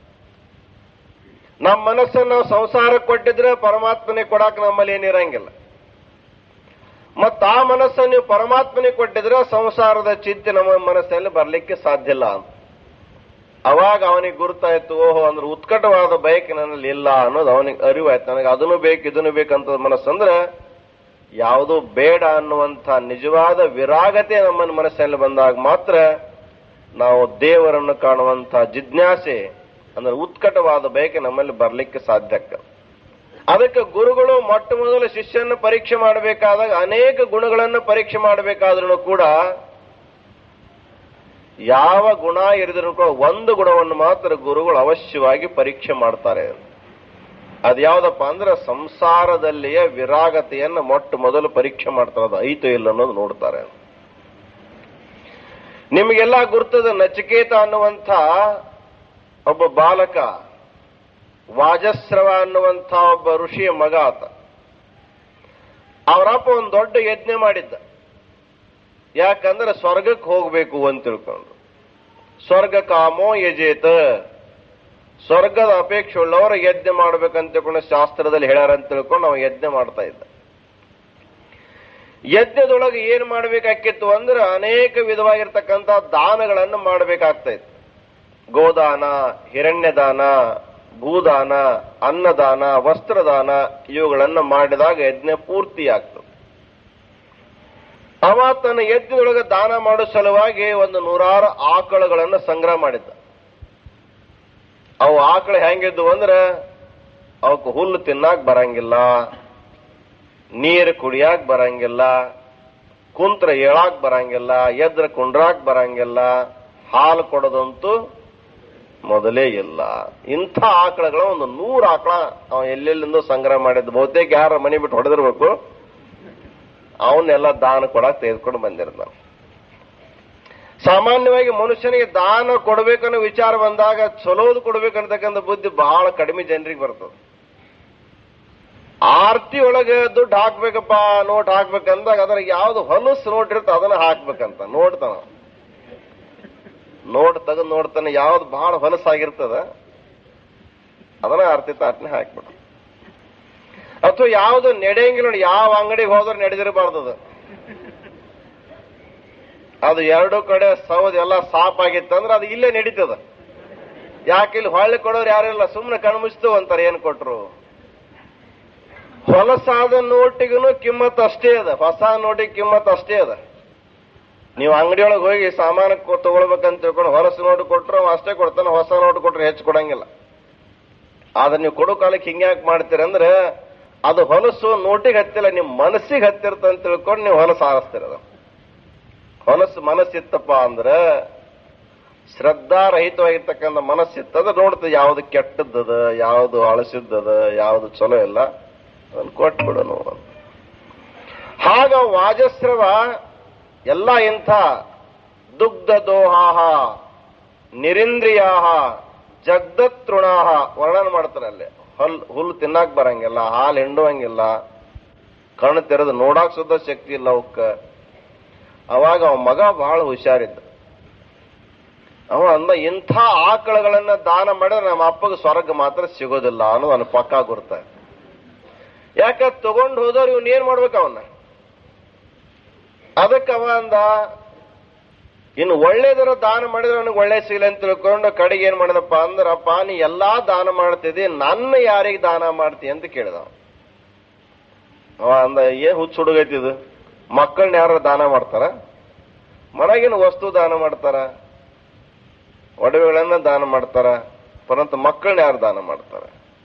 ನಮ್ಮ ಮನಸ್ಸನ್ನು ನಾವು ಸಂಸಾರಕ್ಕೆ ಕೊಟ್ಟಿದ್ರೆ ಪರಮಾತ್ಮನಿಗೆ ಕೊಡಾಕ ನಮ್ಮಲ್ಲಿ ಏನಿರಂಗಿಲ್ಲ ಮತ್ತ ಆ ಮನಸ್ಸನ್ನು ನೀವು ಪರಮಾತ್ಮನಿಗೆ ಕೊಟ್ಟಿದ್ರೆ ಸಂಸಾರದ ಚಿಂತೆ ನಮ್ಮ ಮನಸ್ಸಲ್ಲಿ ಬರ್ಲಿಕ್ಕೆ ಸಾಧ್ಯ ಇಲ್ಲ ಅಂತ ಅವಾಗ ಅವನಿಗೆ ಗುರುತಾಯ್ತು ಓಹೋ ಅಂದ್ರೆ ಉತ್ಕಟವಾದ ಬಯಕೆ ನನ್ನಲ್ಲಿ ಇಲ್ಲ ಅನ್ನೋದು ಅವನಿಗೆ ಅರಿವಾಯ್ತು ನನಗೆ ಅದನ್ನು ಬೇಕು ಇದನ್ನು ಬೇಕಂತ ಮನಸ್ಸಂದ್ರೆ ಯಾವುದು ಬೇಡ ಅನ್ನುವಂಥ ನಿಜವಾದ ವಿರಾಗತೆ ನಮ್ಮ ಮನಸ್ಸಲ್ಲಿ ಬಂದಾಗ ಮಾತ್ರ ನಾವು ದೇವರನ್ನು ಕಾಣುವಂಥ ಜಿಜ್ಞಾಸೆ ಅಂದ್ರೆ ಉತ್ಕಟವಾದ ಬಯಕೆ ನಮ್ಮಲ್ಲಿ ಬರಲಿಕ್ಕೆ ಸಾಧ್ಯ ಆಗ್ತದೆ ಅದಕ್ಕೆ ಗುರುಗಳು ಮೊಟ್ಟ ಮೊದಲು ಶಿಷ್ಯನ ಪರೀಕ್ಷೆ ಮಾಡಬೇಕಾದಾಗ ಅನೇಕ ಗುಣಗಳನ್ನು ಪರೀಕ್ಷೆ ಮಾಡಬೇಕಾದ್ರೂ ಕೂಡ ಯಾವ ಗುಣ ಇರಿದ್ರು ಕೂಡ ಒಂದು ಗುಣವನ್ನು ಮಾತ್ರ ಗುರುಗಳು ಅವಶ್ಯವಾಗಿ ಪರೀಕ್ಷೆ ಮಾಡ್ತಾರೆ ಅದು ಯಾವ್ದಪ್ಪ ಅಂದ್ರೆ ಸಂಸಾರದಲ್ಲಿಯ ವಿರಾಗತೆಯನ್ನು ಮೊಟ್ಟ ಮೊದಲು ಪರೀಕ್ಷೆ ಮಾಡ್ತಾರೆ ಅದು ಐತೋ ಇಲ್ಲ ಅನ್ನೋದು ನೋಡ್ತಾರೆ ನಿಮಗೆಲ್ಲ ಗುರ್ತದ ನಚಿಕೇತ ಅನ್ನುವಂಥ ಒಬ್ಬ ಬಾಲಕ ವಾಜಸ್ರವ ಅನ್ನುವಂಥ ಒಬ್ಬ ಋಷಿಯ ಮಗ ಆತ ಅವರಪ್ಪ ಒಂದು ದೊಡ್ಡ ಯಜ್ಞ ಮಾಡಿದ್ದ ಯಾಕಂದ್ರೆ ಸ್ವರ್ಗಕ್ಕೆ ಹೋಗ್ಬೇಕು ಅಂತ ತಿಳ್ಕೊಂಡು ಸ್ವರ್ಗ ಕಾಮೋ ಯಜೇತ ಸ್ವರ್ಗದ ಅಪೇಕ್ಷೆ ಉಳ್ಳವರ ಯಜ್ಞ ಮಾಡ್ಬೇಕಂತ ತಿಳ್ಕೊಂಡು ಶಾಸ್ತ್ರದಲ್ಲಿ ಹೇಳ್ಯಾರ ಅಂತ ತಿಳ್ಕೊಂಡು ಅವ ಯಜ್ಞ ಮಾಡ್ತಾ ಇದ್ದ ಯಜ್ಞದೊಳಗೆ ಏನ್ ಮಾಡ್ಬೇಕಾಗಿತ್ತು ಅಂದ್ರೆ ಅನೇಕ ವಿಧವಾಗಿರ್ತಕ್ಕಂಥ ದಾನಗಳನ್ನು ಮಾಡಬೇಕಾಗ್ತಾ ಇತ್ತು ಗೋದಾನ ಹಿರಣ್ಯದಾನ ಭೂದಾನ ಅನ್ನದಾನ ವಸ್ತ್ರದಾನ ಇವುಗಳನ್ನು ಮಾಡಿದಾಗ ಯಜ್ಞ ಪೂರ್ತಿ ಆಗ್ತದೆ ಅವ ತನ್ನ ಯಜ್ಞದೊಳಗೆ ದಾನ ಮಾಡೋ ಸಲುವಾಗಿ ಒಂದು ನೂರಾರು ಆಕಳುಗಳನ್ನು ಸಂಗ್ರಹ ಮಾಡಿದ್ದ ಅವು ಆಕಳು ಹೆಂಗಿದ್ವು ಅಂದ್ರೆ ಅವಕ್ಕೆ ಹುಲ್ಲು ತಿನ್ನಾಕ್ ಬರಂಗಿಲ್ಲ ನೀರು ಕುಡಿಯಾಕ್ ಬರಂಗಿಲ್ಲ ಕುಂತ್ರ ಏಳಾಕ್ ಬರಂಗಿಲ್ಲ ಎದ್ರ ಕುಂಡ್ರಾಕ್ ಬರಂಗಿಲ್ಲ ಹಾಲು ಕೊಡೋದಂತೂ ಮೊದಲೇ ಇಲ್ಲ ಇಂಥ ಆಕಳಗಳ ಒಂದು ನೂರು ಆಕಳ ಅವ ಎಲ್ಲೆಲ್ಲಿಂದ ಸಂಗ್ರಹ ಮಾಡಿದ್ದು ಬಹುತೇಕ ಯಾರ ಮನೆ ಬಿಟ್ಟು ಹೊಡೆದಿರ್ಬೇಕು ಅವನ್ನೆಲ್ಲ ದಾನ ಕೊಡಕ್ ತೆಗೆದುಕೊಂಡು ಬಂದಿರ್ತಾನೆ ಸಾಮಾನ್ಯವಾಗಿ ಮನುಷ್ಯನಿಗೆ ದಾನ ಕೊಡ್ಬೇಕನ್ನೋ ವಿಚಾರ ಬಂದಾಗ ಚಲೋದು ಕೊಡ್ಬೇಕಂತಕ್ಕಂಥ ಬುದ್ಧಿ ಬಹಳ ಕಡಿಮೆ ಜನರಿಗೆ ಬರ್ತದೆ ಆರ್ತಿ ಒಳಗೆ ದುಡ್ಡು ಹಾಕ್ಬೇಕಪ್ಪ ನೋಟ್ ಹಾಕ್ಬೇಕಂದಾಗ ಅದ್ರ ಯಾವ್ದು ಹೊಲಸು ನೋಟ್ ಇರುತ್ತೆ ಅದನ್ನ ಹಾಕ್ಬೇಕಂತ ನೋಡ್ತಾನ ನೋಟ್ ತೆಗೆದು ನೋಡ್ತಾನೆ ಯಾವ್ದು ಬಹಳ ಹೊಲಸಾಗಿರ್ತದ ಅದನ್ನ ಆರ್ತಿ ತಾಟ್ನೆ ಹಾಕ್ಬಿಡು ಅಥವಾ ಯಾವ್ದು ನಡೆಯಂಗಿಲ್ಲ ನೋಡಿ ಯಾವ ಅಂಗಡಿಗೆ ಹೋದ್ರೆ ನಡೆದಿರಬಾರ್ದು ಅದು ಎರಡು ಕಡೆ ಸೌದ್ ಎಲ್ಲ ಸಾಪ್ ಆಗಿತ್ತಂದ್ರೆ ಅದು ಇಲ್ಲೇ ನಡೀತದ ಯಾಕೆ ಇಲ್ಲಿ ಹೊಳ್ಳಿ ಕೊಡೋರು ಯಾರಿಲ್ಲ ಸುಮ್ಮನೆ ಕಣ್ಮುಚ್ತು ಅಂತಾರೆ ಏನ್ ಕೊಟ್ರು ಹೊಲಸಾದ ನೋಟಿಗೂ ಕಿಮ್ಮತ್ ಅಷ್ಟೇ ಅದ ಹೊಸ ನೋಟಿಗೆ ಕಿಮ್ಮತ್ ಅಷ್ಟೇ ಅದ ನೀವು ಅಂಗಡಿಯೊಳಗೆ ಹೋಗಿ ಸಾಮಾನು ಕೊ- ತಗೊಳ್ಬೇಕಂತ ತಿಳ್ಕೊಂಡು ಹೊಲಸು ನೋಟ್ ಕೊಟ್ರು ಅವ ಅಷ್ಟೇ ಕೊಡ್ತಾನೆ ಹೊಸ ನೋಟ್ ಕೊಟ್ರೆ ಹೆಚ್ಚು ಕೊಡಂಗಿಲ್ಲ ಆದ್ರೆ ನೀವು ಕೊಡೋ ಕಾಲಕ್ಕೆ ಹಿಂಗ್ಯಾಕ್ ಮಾಡ್ತೀರಿ ಅಂದ್ರೆ ಅದು ಹೊಲಸು ನೋಟಿಗೆ ಹತ್ತಿಲ್ಲ ನಿಮ್ ಮನಸ್ಸಿಗೆ ಹತ್ತಿರ್ತ ಅಂತ ತಿಳ್ಕೊಂಡು ನೀವು ಹೊಲಸು ಆರಿಸ್ತೀರ ಹೊಲಸು ಮನಸ್ಸಿತ್ತಪ್ಪ ಅಂದ್ರೆ ಶ್ರದ್ಧಾರಹಿತವಾಗಿರ್ತಕ್ಕಂಥ ಮನಸ್ಸಿತ್ತದ ನೋಡ್ತದೆ ಯಾವ್ದು ಕೆಟ್ಟದ್ದದ ಯಾವ್ದು ಅಳಸಿದ್ದದ ಯಾವ್ದು ಚಲೋ ಇಲ್ಲ ಅದನ್ನು ಕೊಟ್ಬಿಡೋನು ಅಂತ ಹಾಗ ವಾಜಸ್ರವ ಎಲ್ಲ ಇಂಥ ದುಗ್ಧ ದೋಹಾಹ ನಿರಿಂದ್ರಿಯಾಹ ಜಗ್ದತೃಣಾಹ ವರ್ಣನ ಮಾಡ್ತಾರೆ ಅಲ್ಲಿ ಹಲ್ ಹುಲ್ಲು ತಿನ್ನಾಕ್ ಬರಂಗಿಲ್ಲ ಹಾಲು ಹಿಂಡುವಂಗಿಲ್ಲ ಕಣ್ಣು ತೆರೆದು ನೋಡಾಕ್ ಸುದ್ದ ಶಕ್ತಿ ಇಲ್ಲ ಅವಕ್ಕ ಅವಾಗ ಅವ ಮಗ ಬಹಳ ಹುಷಾರಿದ್ದ ಅವ ಅಂದ ಇಂಥ ಆಕಳಗಳನ್ನ ದಾನ ಮಾಡಿದ್ರೆ ನಮ್ಮ ಅಪ್ಪಗೆ ಸ್ವರ್ಗ ಮಾತ್ರ ಸಿಗೋದಿಲ್ಲ ಅನ್ನೋದು ನನ್ನ ಪಕ್ಕ ಗುರ್ತ ಯಾಕ ತಗೊಂಡು ಹೋದವ್ರು ಇವ್ನ ಏನ್ ಮಾಡ್ಬೇಕು ಅವನ್ನ ಅದಕ್ಕೆ ಅವ ಅಂದ ಇನ್ನು ಒಳ್ಳೇದರ ದಾನ ಮಾಡಿದ್ರೆ ಅವನಿಗೆ ಒಳ್ಳೆ ಸಿಗಲಿ ಅಂತ ತಿಳ್ಕೊಂಡು ಕಡೆಗೆ ಏನ್ ಮಾಡಿದಪ್ಪ ಅಂದ್ರಪ್ಪ ನೀ ಎಲ್ಲಾ ದಾನ ಮಾಡ್ತಿದ್ದಿ ನನ್ನ ಯಾರಿಗೆ ದಾನ ಮಾಡ್ತಿ ಅಂತ ಕೇಳಿದ ಅವ. ಅವ ಅಂದ ಏನ್ ಹುಚ್ಚ ಹುಡುಗೈತಿದು ಮಕ್ಕಳನ್ನ ಯಾರು ದಾನ ಮಾಡ್ತಾರ ಮನೆಗಿನ ವಸ್ತು ದಾನ ಮಾಡ್ತಾರ ಒಡವೆಗಳನ್ನ ದಾನ ಮಾಡ್ತಾರ ಪರಂತು ಮಕ್ಕಳನ್ನ ಯಾರು ದಾನ ಮಾಡ್ತಾರ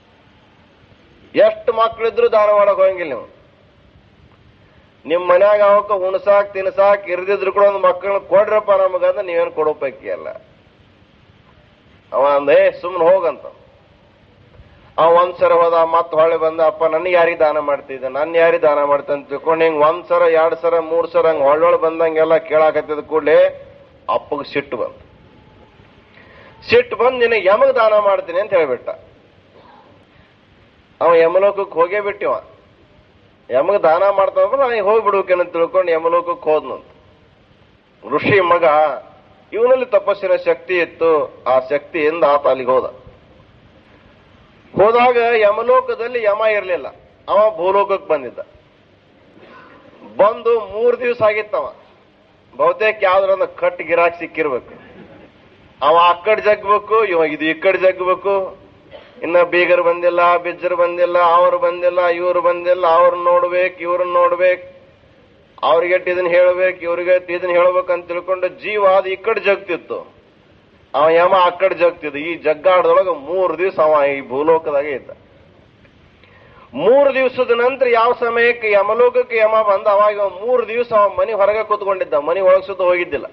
ಎಷ್ಟು ಮಕ್ಕಳಿದ್ರು ದಾನ ಮಾಡಕ್ ಹೋಗಂಗಿಲ್ಲ ನೀವು ನಿಮ್ ಮನ್ಯಾಗ ಅವಕ್ಕ ಉಣಸಾಕ್ ತಿನ್ಸಾಕ್ ಇರ್ದಿದ್ರು ಕೂಡ ಒಂದು ಮಕ್ಕಳನ್ನ ಕೊಡ್ರಪ್ಪ ನಮಗಂದ್ರೆ ನೀವೇನು ಕೊಡೋ ಪೈಕಿ ಅಲ್ಲ ಅವ ಅಂದೇ ಸುಮ್ಮನೆ ಹೋಗಂತ ಅವ ಒಂದ್ಸರ ಹೋದ ಮತ್ ಹೊಳೆ ಬಂದ ಅಪ್ಪ ನನಗೆ ಯಾರಿಗೆ ದಾನ ಮಾಡ್ತಿದ್ದೆ ನನ್ನ ಯಾರಿಗೆ ದಾನ ಮಾಡ್ತೇನೆ ಅಂತ ತಿಳ್ಕೊಂಡು ಹಿಂಗ್ ಒಂದ್ ಸರ ಎರಡ್ ಸರ ಮೂರ್ ಸರ ಹಂಗ ಹೊಳ್ಳೊಳ್ ಬಂದಂಗೆಲ್ಲ ಕೇಳಾಕತ್ತಿದ ಕೂಡಲೇ ಅಪ್ಪಗ್ ಸಿಟ್ಟು ಬಂತು ಸಿಟ್ಟು ಬಂದು ನಿನಗೆ ಯಮಗ್ ದಾನ ಮಾಡ್ತೀನಿ ಅಂತ ಹೇಳ್ಬಿಟ್ಟ ಅವ ಯಮಲೋಕಕ್ಕೆ ಹೋಗೇ ಬಿಟ್ಟಿವ ಯಮಗ್ ದಾನ ಮಾಡ್ತಾವ ನಾನು ಹೋಗ್ಬಿಡ್ಬೇಕೇನಂತ ತಿಳ್ಕೊಂಡು ಯಮಲೋಕಕ್ಕೆ ಹೋದ್ನಂತ ಋಷಿ ಮಗ ಇವನಲ್ಲಿ ತಪಸ್ಸಿನ ಶಕ್ತಿ ಇತ್ತು ಆ ಶಕ್ತಿಯಿಂದ ಆತ ಅಲ್ಲಿಗೆ ಹೋದ ಹೋದಾಗ ಯಮಲೋಕದಲ್ಲಿ ಯಮ ಇರಲಿಲ್ಲ ಅವ ಭೂಲೋಕಕ್ಕೆ ಬಂದಿದ್ದ ಬಂದು ಮೂರ್ ದಿವಸ ಆಗಿತ್ತವ ಬಹುತೇಕ ಯಾವ್ದ್ರೊಂದು ಕಟ್ ಗಿರಾಕ್ ಸಿಕ್ಕಿರ್ಬೇಕು ಅವ ಆ ಕಡೆ ಜಗ್ಬೇಕು ಇವ ಇದು ಈ ಕಡೆ ಜಗ್ಬೇಕು ಇನ್ನ ಬೀಗರ್ ಬಂದಿಲ್ಲ ಬಿಜ್ಜರ್ ಬಂದಿಲ್ಲ ಅವ್ರು ಬಂದಿಲ್ಲ ಇವ್ರು ಬಂದಿಲ್ಲ ಅವ್ರನ್ನ ನೋಡ್ಬೇಕು ಇವ್ರನ್ನ ನೋಡ್ಬೇಕು ಅವ್ರಿಗೆ ಇದನ್ನ ಹೇಳ್ಬೇಕು ಇವ್ರಿಗೆ ಇದನ್ನ ಹೇಳ್ಬೇಕಂತ ತಿಳ್ಕೊಂಡು ಜೀವ ಅದು ಈ ಕಡೆ ಜಗ್ತಿತ್ತು ಅವ ಯಮ ಆ ಕಡೆ ಜಗ್ತಿದ್ದ ಈ ಜಗ್ಗಾಡದೊಳಗ ಮೂರು ದಿವಸ ಅವ ಈ ಭೂಲೋಕದಾಗೆ ಇದ್ದ ಮೂರು ದಿವಸದ ನಂತರ ಯಾವ ಸಮಯಕ್ಕೆ ಯಮಲೋಕಕ್ಕೆ ಯಮ ಬಂದ ಅವಾಗ ಇವ ಮೂರು ದಿವಸ ಅವ ಮನಿ ಹೊರಗೆ ಕೂತ್ಕೊಂಡಿದ್ದ ಮನಿ ಒಳಗ್ ಸುತ್ತ ಹೋಗಿದ್ದಿಲ್ಲ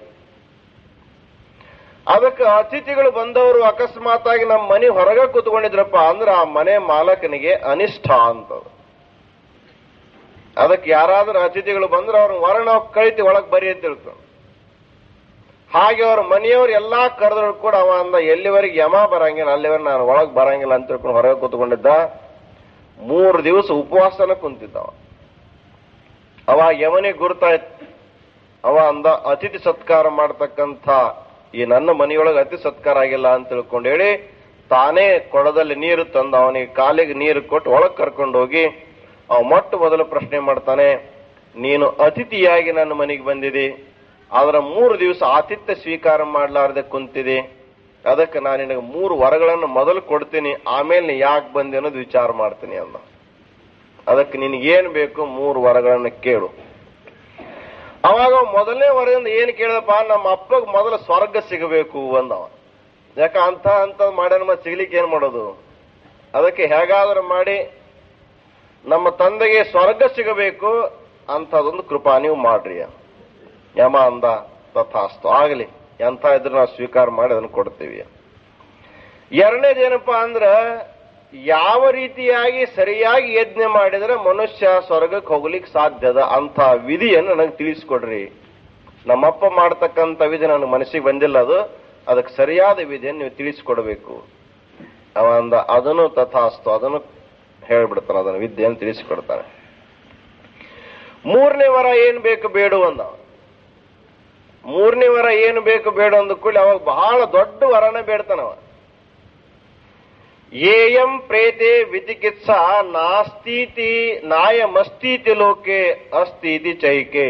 ಅದಕ್ಕೆ ಅತಿಥಿಗಳು ಬಂದವರು ಅಕಸ್ಮಾತ್ ಆಗಿ ನಮ್ಮ ಮನೆ ಹೊರಗೆ ಕೂತ್ಕೊಂಡಿದ್ರಪ್ಪ ಅಂದ್ರೆ ಆ ಮನೆ ಮಾಲಕನಿಗೆ ಅನಿಷ್ಠ ಅಂತದು ಅದಕ್ಕೆ ಯಾರಾದ್ರೂ ಅತಿಥಿಗಳು ಬಂದ್ರೆ ಅವ್ರನ್ನ ವರ್ಣ ಕಳಿತಿ ಒಳಗ್ ಬರಿ ಅಂತ ತಿಳ್ಕೊಂಡು ಹಾಗೆ ಅವ್ರ ಮನೆಯವ್ರು ಎಲ್ಲಾ ಕರೆದ್ರು ಕೂಡ ಅವ ಅಂದ ಎಲ್ಲಿವರೆಗೆ ಯಮ ಬರಂಗಿಲ್ಲ ಅಲ್ಲಿವರೆಗೆ ನಾನು ಒಳಗ್ ಬರಂಗಿಲ್ಲ ಅಂತ ತಿಳ್ಕೊಂಡು ಹೊರಗೆ ಕೂತ್ಕೊಂಡಿದ್ದ ಮೂರು ದಿವಸ ಉಪವಾಸನ ಕುಂತಿದ್ದವ ಅವ ಯಮನಿಗೆ ಗುರುತಾಯ್ತು ಅವ ಅಂದ ಅತಿಥಿ ಸತ್ಕಾರ ಮಾಡ್ತಕ್ಕಂಥ ಈ ನನ್ನ ಮನೆಯೊಳಗೆ ಅತಿ ಸತ್ಕಾರ ಆಗಿಲ್ಲ ಅಂತ ತಿಳ್ಕೊಂಡು ಹೇಳಿ ತಾನೇ ಕೊಡದಲ್ಲಿ ನೀರು ತಂದು ಅವನಿಗೆ ಕಾಲಿಗೆ ನೀರು ಕೊಟ್ಟು ಒಳಗ್ ಕರ್ಕೊಂಡು ಹೋಗಿ ಅವ ಮೊಟ್ಟ ಮೊದಲು ಪ್ರಶ್ನೆ ಮಾಡ್ತಾನೆ ನೀನು ಅತಿಥಿಯಾಗಿ ನನ್ನ ಮನೆಗೆ ಬಂದಿದೆ ಅದರ ಮೂರು ದಿವಸ ಆತಿಥ್ಯ ಸ್ವೀಕಾರ ಮಾಡಲಾರದೆ ಕುಂತಿದೆ ಅದಕ್ಕೆ ನಾನು ನಿನಗೆ ಮೂರು ವರಗಳನ್ನು ಮೊದಲು ಕೊಡ್ತೀನಿ ಆಮೇಲೆ ನೀ ಯಾಕೆ ಬಂದೆ ಅನ್ನೋದು ವಿಚಾರ ಮಾಡ್ತೀನಿ ಅಂದ ಅದಕ್ಕೆ ನಿನಗೇನು ಬೇಕು ಮೂರು ವರಗಳನ್ನು ಕೇಳು ಅವಾಗ ಮೊದಲನೇ ವರದಿಂದ ಏನ್ ಕೇಳಿದಪ್ಪ ನಮ್ಮ ಅಪ್ಪಗ್ ಮೊದಲು ಸ್ವರ್ಗ ಸಿಗಬೇಕು ಅಂದವ ಯಾಕ ಅಂತ ಅಂತ ಮಾಡ್ಯಾನ ಮತ್ತೆ ಸಿಗ್ಲಿಕ್ಕೆ ಏನ್ ಮಾಡೋದು ಅದಕ್ಕೆ ಹೇಗಾದ್ರೂ ಮಾಡಿ ನಮ್ಮ ತಂದೆಗೆ ಸ್ವರ್ಗ ಸಿಗಬೇಕು ಅಂತದೊಂದು ಕೃಪಾ ನೀವು ಮಾಡ್ರಿ ಯಮ ಅಂದ ತಥಾಸ್ತು ಆಗಲಿ ಎಂತ ಇದ್ರು ನಾವು ಸ್ವೀಕಾರ ಮಾಡಿ ಅದನ್ನು ಕೊಡ್ತೀವಿ ಎರಡನೇದೇನಪ್ಪಾ ಅಂದ್ರ ಯಾವ ರೀತಿಯಾಗಿ ಸರಿಯಾಗಿ ಯಜ್ಞ ಮಾಡಿದ್ರೆ ಮನುಷ್ಯ ಸ್ವರ್ಗಕ್ಕೆ ಹೋಗ್ಲಿಕ್ಕೆ ಸಾಧ್ಯದ ಅಂತ ವಿಧಿಯನ್ನು ನನಗೆ ತಿಳಿಸ್ಕೊಡ್ರಿ ನಮ್ಮಪ್ಪ ಮಾಡ್ತಕ್ಕಂಥ ವಿಧಿ ನನ್ನ ಮನಸ್ಸಿಗೆ ಬಂದಿಲ್ಲ ಅದು ಅದಕ್ಕೆ ಸರಿಯಾದ ವಿಧಿಯನ್ನು ನೀವು ತಿಳಿಸ್ಕೊಡ್ಬೇಕು ಅವ ಅಂದ ಅದನ್ನು ತಥಾಸ್ತು ಅದನ್ನು ಹೇಳ್ಬಿಡ್ತಾನೆ ಅದನ್ನು ವಿದ್ಯೆಯನ್ನು ತಿಳಿಸಿಕೊಡ್ತಾನೆ ಮೂರನೇ ವರ ಏನ್ ಬೇಕು ಬೇಡು ಅಂದ ಅವ. ಮೂರನೇ ವರ ಏನು ಬೇಕು ಬೇಡ ಅಂದ ಕೂಡಲೇ ಅವಾಗ ಬಹಳ ದೊಡ್ಡ ವರನ ಬೇಡ್ತಾನವ ಏಯಂ ಪ್ರೇತೆ ವಿಚಿಕಿತ್ಸಾ ನಾಸ್ತೀತಿ ನಾಯಮಸ್ತೀತಿ ಲೋಕೆ ಅಸ್ತೀತಿ ಚೈಕೆ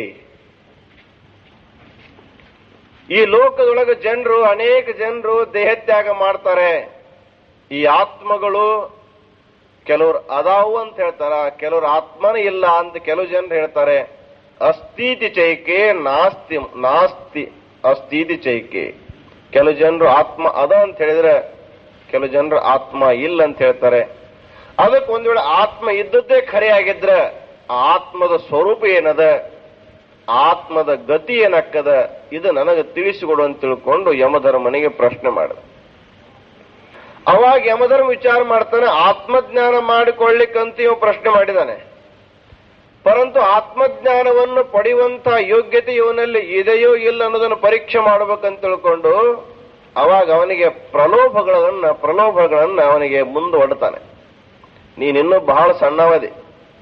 ಈ ಲೋಕದೊಳಗೆ ಜನರು ಅನೇಕ ಜನರು ದೇಹತ್ಯಾಗ ಮಾಡ್ತಾರೆ ಈ ಆತ್ಮಗಳು ಕೆಲವರು ಅದಾವು ಅಂತ ಹೇಳ್ತಾರ ಕೆಲವರು ಆತ್ಮನೇ ಇಲ್ಲ ಅಂತ ಕೆಲವು ಜನರು ಹೇಳ್ತಾರೆ ಅಸ್ಥಿತಿ ಚೈಕೆ ನಾಸ್ತಿ ನಾಸ್ತಿ ಅಸ್ಥಿತಿ ಚೈಕೆ ಕೆಲವು ಜನರು ಆತ್ಮ ಅದ ಅಂತ ಹೇಳಿದ್ರೆ ಕೆಲವು ಜನರು ಆತ್ಮ ಇಲ್ಲ ಅಂತ ಹೇಳ್ತಾರೆ ಅದಕ್ಕೆ ಒಂದ್ ವೇಳೆ ಆತ್ಮ ಇದ್ದದ್ದೇ ಖರೆ ಆಗಿದ್ರೆ ಆ ಆತ್ಮದ ಸ್ವರೂಪ ಏನದ ಆತ್ಮದ ಗತಿ ಏನಕ್ಕದ ಇದು ನನಗೆ ತಿಳಿಸಿಕೊಡು ಅಂತ ತಿಳ್ಕೊಂಡು ಯಮಧರ್ಮನಿಗೆ ಪ್ರಶ್ನೆ ಮಾಡಿದ ಅವಾಗ ಯಮಧರ್ಮ ವಿಚಾರ ಮಾಡ್ತಾನೆ ಆತ್ಮಜ್ಞಾನ ಮಾಡಿಕೊಳ್ಳಿಕ್ಕಂತ ಇವ ಪ್ರಶ್ನೆ ಮಾಡಿದಾನೆ ಪರಂತು ಆತ್ಮಜ್ಞಾನವನ್ನು ಪಡೆಯುವಂತ ಯೋಗ್ಯತೆ ಇವನಲ್ಲಿ ಇದೆಯೋ ಇಲ್ಲ ಅನ್ನೋದನ್ನು ಪರೀಕ್ಷೆ ಮಾಡಬೇಕಂತ ತಿಳ್ಕೊಂಡು ಅವಾಗ ಅವನಿಗೆ ಪ್ರಲೋಭಗಳನ್ನ ಪ್ರಲೋಭಗಳನ್ನ ಅವನಿಗೆ ಮುಂದುವಡ್ತಾನೆ ನೀನಿನ್ನೂ ಬಹಳ ಸಣ್ಣವದಿ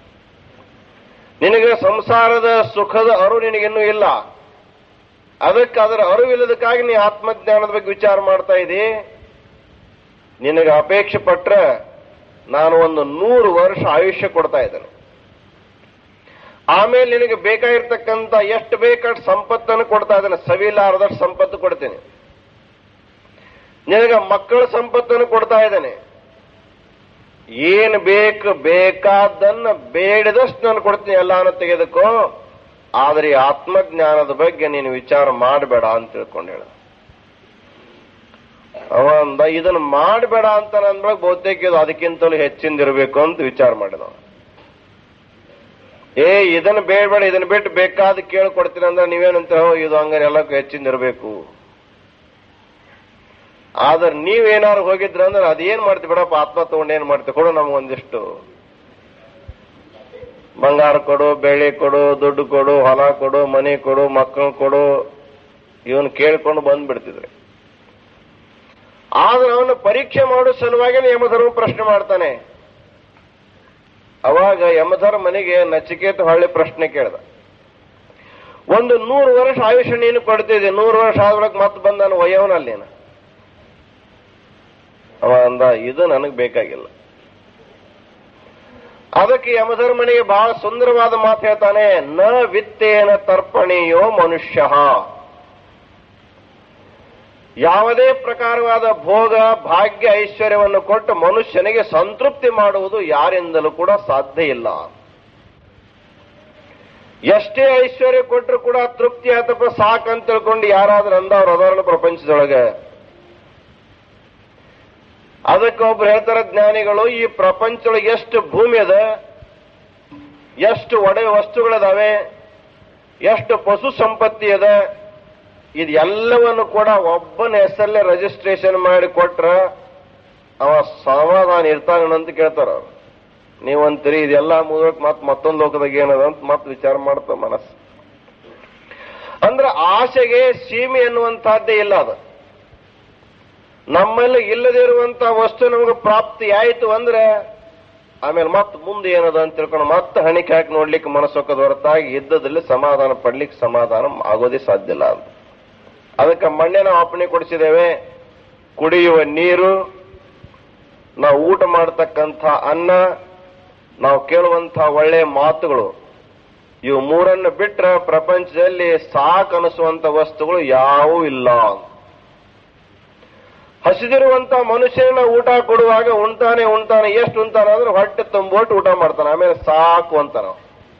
ನಿನಗೆ ಸಂಸಾರದ ಸುಖದ ಅರು ನಿನಗಿನ್ನೂ ಇಲ್ಲ ಅದಕ್ಕೆ ಅದರ ಅರಿವಿಲ್ಲದಕ್ಕಾಗಿ ನೀ ಆತ್ಮಜ್ಞಾನದ ಬಗ್ಗೆ ವಿಚಾರ ಮಾಡ್ತಾ ಇದ್ದೀ ನಿನಗೆ ಅಪೇಕ್ಷೆ ಪಟ್ರೆ ನಾನು ಒಂದು ನೂರು ವರ್ಷ ಆಯುಷ್ಯ ಕೊಡ್ತಾ ಇದ್ದೇನೆ ಆಮೇಲೆ ನಿನಗೆ ಬೇಕಾಗಿರ್ತಕ್ಕಂಥ ಎಷ್ಟು ಬೇಕಾದ ಸಂಪತ್ತನ್ನು ಕೊಡ್ತಾ ಇದ್ದಾನೆ ಸವಿಲಾರದಷ್ಟು ಸಂಪತ್ತು ಕೊಡ್ತೀನಿ ನಿನಗೆ ಮಕ್ಕಳ ಸಂಪತ್ತನ್ನು ಕೊಡ್ತಾ ಇದ್ದಾನೆ ಏನ್ ಬೇಕು ಬೇಕಾದ್ದನ್ನ ಬೇಡದಷ್ಟು ನಾನು ಕೊಡ್ತೀನಿ ಎಲ್ಲಾನು ತೆಗೆದುಕೋ ಆದ್ರೆ ಈ ಆತ್ಮಜ್ಞಾನದ ಬಗ್ಗೆ ನೀನು ವಿಚಾರ ಮಾಡಬೇಡ ಅಂತ ತಿಳ್ಕೊಂಡು ಹೇಳ ಅವ ಅಂದ ಇದನ್ನ ಮಾಡಬೇಡ ಅಂತ ಅಂದ್ಮೇಲೆ ಬಹುತೇಕ ಇದು ಅದಕ್ಕಿಂತಲೂ ಹೆಚ್ಚಿಂದಿರಬೇಕು ಅಂತ ವಿಚಾರ ಮಾಡಿದ ಅವ. ಏ ಇದನ್ನ ಬೇಡಬೇಡ ಇದನ್ನ ಬಿಟ್ಟು ಬೇಕಾದ ಕೇಳ್ಕೊಡ್ತೀನಿ ಅಂದ್ರೆ ನೀವೇನಂತ ಹೋ ಇದು ಹಂಗಾರೆ ಎಲ್ಲಕ್ಕೂ ಹೆಚ್ಚಿಂದಿರಬೇಕು ಆದ್ರೆ ನೀವೇನಾರು ಹೋಗಿದ್ರ ಅಂದ್ರೆ ಅದೇನ್ ಮಾಡ್ತೀವಿ ಬಿಡಪ್ಪ ಆತ್ಮ ತಗೊಂಡು ಏನ್ ಮಾಡ್ತೀವಿ ಕೊಡು ನಮ್ಗೆ ಒಂದಿಷ್ಟು ಬಂಗಾರ ಕೊಡು ಬೆಳ್ಳಿ ಕೊಡು ದುಡ್ಡು ಕೊಡು ಹೊಲ ಕೊಡು ಮನೆ ಕೊಡು ಮಕ್ಕಳು ಕೊಡು ಇವನ್ ಕೇಳ್ಕೊಂಡು ಬಂದ್ಬಿಡ್ತಿದ್ರೆ ಆದ್ರೆ ಅವನು ಪರೀಕ್ಷೆ ಮಾಡೋ ಸಲುವಾಗಿ ಯಮಧರ್ಮ ಪ್ರಶ್ನೆ ಮಾಡ್ತಾನೆ ಅವಾಗ ಯಮಧರ್ಮ ಮನೆಗೆ ನಚಿಕೇತ ಹೊಳ್ಳಿ ಪ್ರಶ್ನೆ ಕೇಳ್ದ ಒಂದು ನೂರು ವರ್ಷ ಆಯುಷ್ಯ ನೀನು ಕೊಡ್ತಿದ್ದೆ ನೂರು ವರ್ಷ ಆದ್ರೊಳಗೆ ಮತ್ತೆ ಬಂದ ನಾನು ಒಯ್ಯವನಲ್ಲಿ ಅವ ಅಂದ ಇದು ನನಗೆ ಬೇಕಾಗಿಲ್ಲ ಅದಕ್ಕೆ ಯಮಧರ್ಮನಿಗೆ ಬಹಳ ಸುಂದರವಾದ ಮಾತು ಹೇಳ್ತಾನೆ ನ ವಿತ್ತೇನ ತರ್ಪಣೆಯೋ ಮನುಷ್ಯ ಯಾವುದೇ ಪ್ರಕಾರವಾದ ಭೋಗ ಭಾಗ್ಯ ಐಶ್ವರ್ಯವನ್ನು ಕೊಟ್ಟು ಮನುಷ್ಯನಿಗೆ ಸಂತೃಪ್ತಿ ಮಾಡುವುದು ಯಾರಿಂದಲೂ ಕೂಡ ಸಾಧ್ಯ ಇಲ್ಲ ಎಷ್ಟೇ ಐಶ್ವರ್ಯ ಕೊಟ್ಟರು ಕೂಡ ತೃಪ್ತಿ ಆತಪ್ಪ ಸಾಕಂತ ತಿಳ್ಕೊಂಡು ಯಾರಾದ್ರೂ ಅಂದವ್ರು ಅದರಲ್ಲೂ ಪ್ರಪಂಚದೊಳಗೆ ಅದಕ್ಕೆ ಒಬ್ರು ಹೇಳ್ತಾರ ಜ್ಞಾನಿಗಳು ಈ ಪ್ರಪಂಚದೊಳಗೆ ಎಷ್ಟು ಭೂಮಿ ಅದ ಎಷ್ಟು ಒಡೆ ವಸ್ತುಗಳಿದಾವೆ ಎಷ್ಟು ಪಶು ಸಂಪತ್ತಿ ಅದ ಇದೆಲ್ಲವನ್ನು ಕೂಡ ಒಬ್ಬನ ಹೆಸರಲ್ಲೇ ರಿಜಿಸ್ಟ್ರೇಷನ್ ಮಾಡಿ ಕೊಟ್ರ ಅವ ಸಮಾಧಾನ ಇರ್ತಾನಂತ ಕೇಳ್ತಾರ ಅವ್ರು ನೀವಂತೀರಿ ಇದೆಲ್ಲ ಮುಗಿದಕ್ಕೆ ಮತ್ ಮತ್ತೊಂದು ಲೋಕದಾಗ ಏನದ ಅಂತ ಮತ್ ವಿಚಾರ ಮಾಡ್ತಾವ ಮನಸ್ಸು ಅಂದ್ರೆ ಆಸೆಗೆ ಸೀಮೆ ಅನ್ನುವಂತಹದ್ದೇ ಇಲ್ಲ ಅದು ನಮ್ಮಲ್ಲಿ ಇಲ್ಲದೇ ಇರುವಂತ ವಸ್ತು ನಮಗೆ ಪ್ರಾಪ್ತಿ ಆಯಿತು ಅಂದ್ರೆ ಆಮೇಲೆ ಮತ್ತೆ ಮುಂದೆ ಏನದ ಅಂತ ತಿಳ್ಕೊಂಡು ಮತ್ತೆ ಹಣಿಕೆ ಹಾಕಿ ನೋಡ್ಲಿಕ್ಕೆ ಮನಸ್ಸೊಕ್ಕದ ಹೊರತಾಗಿ ಇದ್ದದಲ್ಲಿ ಸಮಾಧಾನ ಪಡ್ಲಿಕ್ಕೆ ಸಮಾಧಾನ ಆಗೋದೇ ಸಾಧ್ಯ ಇಲ್ಲ ಅಂತ ಅದಕ್ಕೆ ಮೊನ್ನೆ ನಾವು ಅಪ್ಪಣೆ ಕೊಡಿಸಿದ್ದೇವೆ ಕುಡಿಯುವ ನೀರು ನಾವು ಊಟ ಮಾಡತಕ್ಕಂಥ ಅನ್ನ ನಾವು ಕೇಳುವಂಥ ಒಳ್ಳೆಯ ಮಾತುಗಳು ಇವು ಮೂರನ್ನು ಬಿಟ್ರೆ ಪ್ರಪಂಚದಲ್ಲಿ ಸಾಕು ಅನಿಸುವಂತ ವಸ್ತುಗಳು ಯಾವೂ ಇಲ್ಲ ಹಸಿದಿರುವಂತ ಮನುಷ್ಯನ ಊಟ ಕೊಡುವಾಗ ಉಣ್ತಾನೆ ಉಣ್ತಾನೆ ಎಷ್ಟು ಉಣ್ತಾನೆ ಅಂದ್ರೆ ಹೊಟ್ಟೆ ತುಂಬೋಟ್ಟು ಊಟ ಮಾಡ್ತಾನೆ ಆಮೇಲೆ ಸಾಕು ಅಂತಾನ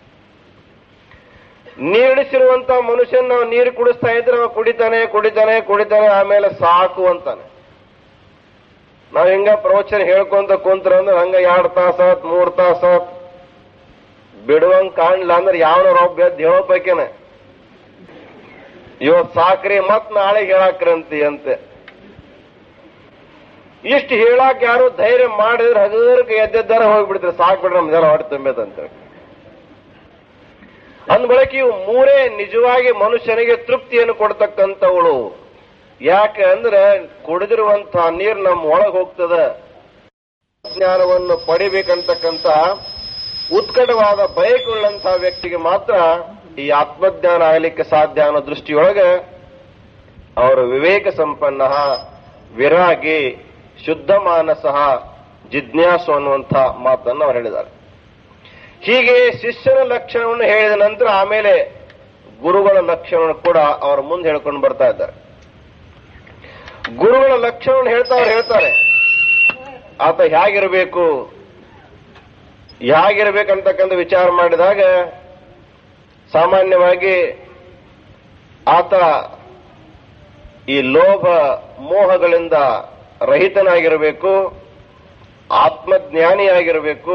ನೀಡಿಸಿರುವಂತ ಮನುಷ್ಯನ ನಾವು ನೀರು ಕುಡಿಸ್ತಾ ಇದ್ರೆ ಅವ ಕುಡಿತಾನೆ ಕುಡಿತಾನೆ ಕುಡಿತಾನೆ ಆಮೇಲೆ ಸಾಕು ಅಂತಾನೆ ನಾವ್ ಹಿಂಗ ಪ್ರವಚನ ಹೇಳ್ಕೊಂತ ಕುಂತ್ರ ಅಂದ್ರೆ ಹಂಗ ಎರಡ್ ತಾಸ ಆತ್ ಮೂರ್ ತಾಸ ಆತ್ ಬಿಡುವಂಗ್ ಕಾಣ್ಲ ಅಂದ್ರೆ ಯಾವನವ್ರ ಒಬ್ಬ ಎದ್ದು ಹೇಳೋ ಪೈಕೇನೆ ಇವತ್ ಸಾಕ್ರಿ ಮತ್ ನಾಳೆ ಹೇಳಾಕ್ರಂತಿ ಅಂತೆ ಇಷ್ಟು ಹೇಳಾಕ ಯಾರು ಧೈರ್ಯ ಮಾಡಿದ್ರೆ ಹಗರ್ಕ ಎದ್ದೆದ್ದಾರ ಹೋಗ್ಬಿಡ್ತಾರೆ ಸಾಕ್ ಬಿಡ್ರಿ ನಮ್ದೆಲ್ಲ ಹೊಟ್ಟೆ ತುಂಬೈತಂತೇಳಿ ಅಂದ ಬಳಿಕ ಇವು ಮೂರೇ ನಿಜವಾಗಿ ಮನುಷ್ಯನಿಗೆ ತೃಪ್ತಿಯನ್ನು ಕೊಡ್ತಕ್ಕಂಥವಳು ಯಾಕೆ ಅಂದ್ರೆ ಕುಡಿದಿರುವಂತಹ ನೀರು ನಮ್ಮ ಒಳಗೆ ಹೋಗ್ತದ ಜ್ಞಾನವನ್ನು ಪಡಿಬೇಕಂತಕ್ಕಂತ ಉತ್ಕಟವಾದ ಬಯಕುಳ್ಳಂತಹ ವ್ಯಕ್ತಿಗೆ ಮಾತ್ರ ಈ ಆತ್ಮಜ್ಞಾನ ಆಗಲಿಕ್ಕೆ ಸಾಧ್ಯ ಅನ್ನೋ ದೃಷ್ಟಿಯೊಳಗೆ ಅವರು ವಿವೇಕ ಸಂಪನ್ನ ವಿರಾಗಿ ಶುದ್ಧ ಮಾನಸ ಜಿಜ್ಞಾಸು ಅನ್ನುವಂಥ ಮಾತನ್ನು ಅವರು ಹೇಳಿದ್ದಾರೆ ಹೀಗೆ ಶಿಷ್ಯನ ಲಕ್ಷಣವನ್ನು ಹೇಳಿದ ನಂತರ ಆಮೇಲೆ ಗುರುಗಳ ಲಕ್ಷಣವನ್ನು ಕೂಡ ಅವರ ಮುಂದೆ ಹೇಳ್ಕೊಂಡು ಬರ್ತಾ ಇದ್ದಾರೆ ಗುರುಗಳ ಲಕ್ಷಣವನ್ನು ಹೇಳ್ತಾ ಅವ್ರು ಹೇಳ್ತಾರೆ ಆತ ಹೇಗಿರಬೇಕು ಹೇಗಿರ್ಬೇಕಂತಕ್ಕಂಥ ವಿಚಾರ ಮಾಡಿದಾಗ ಸಾಮಾನ್ಯವಾಗಿ ಆತ ಈ ಲೋಭ ಮೋಹಗಳಿಂದ ರಹಿತನಾಗಿರಬೇಕು ಆತ್ಮಜ್ಞಾನಿಯಾಗಿರಬೇಕು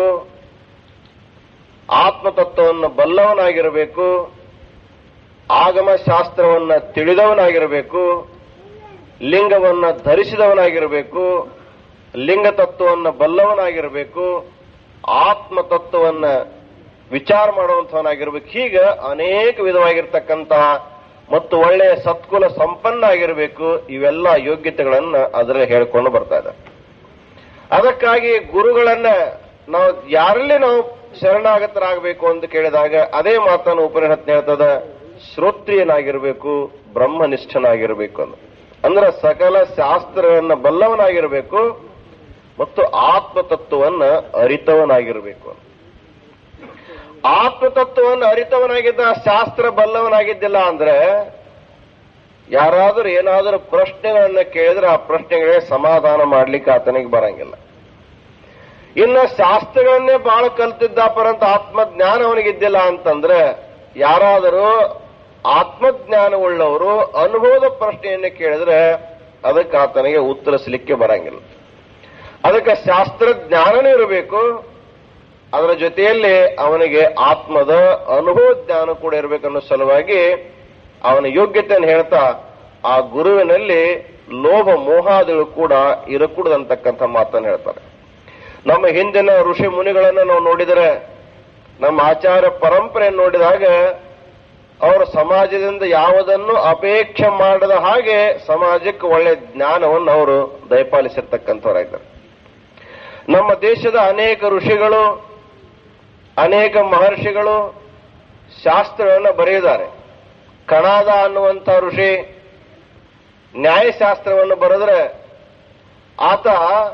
ಆತ್ಮತತ್ವವನ್ನು ಬಲ್ಲವನಾಗಿರಬೇಕು ಆಗಮ ಶಾಸ್ತ್ರವನ್ನ ತಿಳಿದವನಾಗಿರಬೇಕು ಲಿಂಗವನ್ನ ಧರಿಸಿದವನಾಗಿರಬೇಕು ಲಿಂಗ ತತ್ವವನ್ನು ಬಲ್ಲವನಾಗಿರಬೇಕು ಆತ್ಮ ತತ್ವವನ್ನ ವಿಚಾರ ಮಾಡುವಂಥವನಾಗಿರ್ಬೇಕು ಹೀಗೆ ಅನೇಕ ವಿಧವಾಗಿರ್ತಕ್ಕಂತಹ ಮತ್ತು ಒಳ್ಳೆಯ ಸತ್ಕುಲ ಸಂಪನ್ನ ಆಗಿರಬೇಕು ಇವೆಲ್ಲ ಯೋಗ್ಯತೆಗಳನ್ನ ಅದರಲ್ಲಿ ಹೇಳ್ಕೊಂಡು ಬರ್ತಾ ಇದೆ ಅದಕ್ಕಾಗಿ ಗುರುಗಳನ್ನ ನಾವು ಯಾರಲ್ಲಿ ನಾವು ಶರಣಾಗತರಾಗಬೇಕು ಅಂತ ಕೇಳಿದಾಗ ಅದೇ ಮಾತನ್ನು ಉಪನಿಷತ್ ಹೇಳ್ತದ ಶ್ರೋತ್ರಿಯನಾಗಿರಬೇಕು ಬ್ರಹ್ಮನಿಷ್ಠನಾಗಿರಬೇಕು ಅಂತ ಅಂದ್ರೆ ಸಕಲ ಶಾಸ್ತ್ರವನ್ನ ಬಲ್ಲವನಾಗಿರಬೇಕು ಮತ್ತು ಆತ್ಮತತ್ವವನ್ನ ಅರಿತವನಾಗಿರಬೇಕು ಆತ್ಮತತ್ವವನ್ನು ಅರಿತವನಾಗಿದ್ದ ಶಾಸ್ತ್ರ ಬಲ್ಲವನಾಗಿದ್ದಿಲ್ಲ ಅಂದ್ರೆ ಯಾರಾದರೂ ಏನಾದರೂ ಪ್ರಶ್ನೆಗಳನ್ನ ಕೇಳಿದ್ರೆ ಆ ಪ್ರಶ್ನೆಗಳಿಗೆ ಸಮಾಧಾನ ಮಾಡ್ಲಿಕ್ಕೆ ಆತನಿಗೆ ಬರಂಗಿಲ್ಲ ಇನ್ನ ಶಾಸ್ತ್ರಗಳನ್ನೇ ಬಹಳ ಕಲ್ತಿದ್ದ ಪರಂತ ಆತ್ಮಜ್ಞಾನ ಅವನಿಗಿದ್ದಿಲ್ಲ ಅಂತಂದ್ರೆ ಯಾರಾದರೂ ಆತ್ಮಜ್ಞಾನವುಳ್ಳವರು ಅನುಭವದ ಪ್ರಶ್ನೆಯನ್ನು ಕೇಳಿದ್ರೆ ಅದಕ್ಕೆ ಆತನಿಗೆ ಉತ್ತರಿಸಲಿಕ್ಕೆ ಬರಂಗಿಲ್ಲ ಅದಕ್ಕೆ ಶಾಸ್ತ್ರಜ್ಞಾನನೂ ಇರಬೇಕು ಅದರ ಜೊತೆಯಲ್ಲಿ ಅವನಿಗೆ ಆತ್ಮದ ಅನುಭವ ಜ್ಞಾನ ಕೂಡ ಇರಬೇಕನ್ನೋ ಸಲುವಾಗಿ ಅವನ ಯೋಗ್ಯತೆಯನ್ನು ಹೇಳ್ತಾ ಆ ಗುರುವಿನಲ್ಲಿ ಲೋಭ ಮೋಹಾದಿಗಳು ಕೂಡ ಇರಕೂಡದಂತಕ್ಕಂಥ ಮಾತನ್ನು ಹೇಳ್ತಾರೆ ನಮ್ಮ ಹಿಂದಿನ ಋಷಿ ಮುನಿಗಳನ್ನು ನಾವು ನೋಡಿದರೆ ನಮ್ಮ ಆಚಾರ ಪರಂಪರೆಯನ್ನು ನೋಡಿದಾಗ ಅವರು ಸಮಾಜದಿಂದ ಯಾವುದನ್ನು ಅಪೇಕ್ಷೆ ಮಾಡದ ಹಾಗೆ ಸಮಾಜಕ್ಕೆ ಒಳ್ಳೆ ಜ್ಞಾನವನ್ನು ಅವರು ದಯಪಾಲಿಸಿರ್ತಕ್ಕಂಥವರಾಗಿದ್ದಾರೆ ನಮ್ಮ ದೇಶದ ಅನೇಕ ಋಷಿಗಳು ಅನೇಕ ಮಹರ್ಷಿಗಳು ಶಾಸ್ತ್ರಗಳನ್ನು ಬರೆದಿದ್ದಾರೆ ಕಣಾದ ಅನ್ನುವಂಥ ಋಷಿ ನ್ಯಾಯಶಾಸ್ತ್ರವನ್ನು ಬರೆದ್ರೆ ಆತ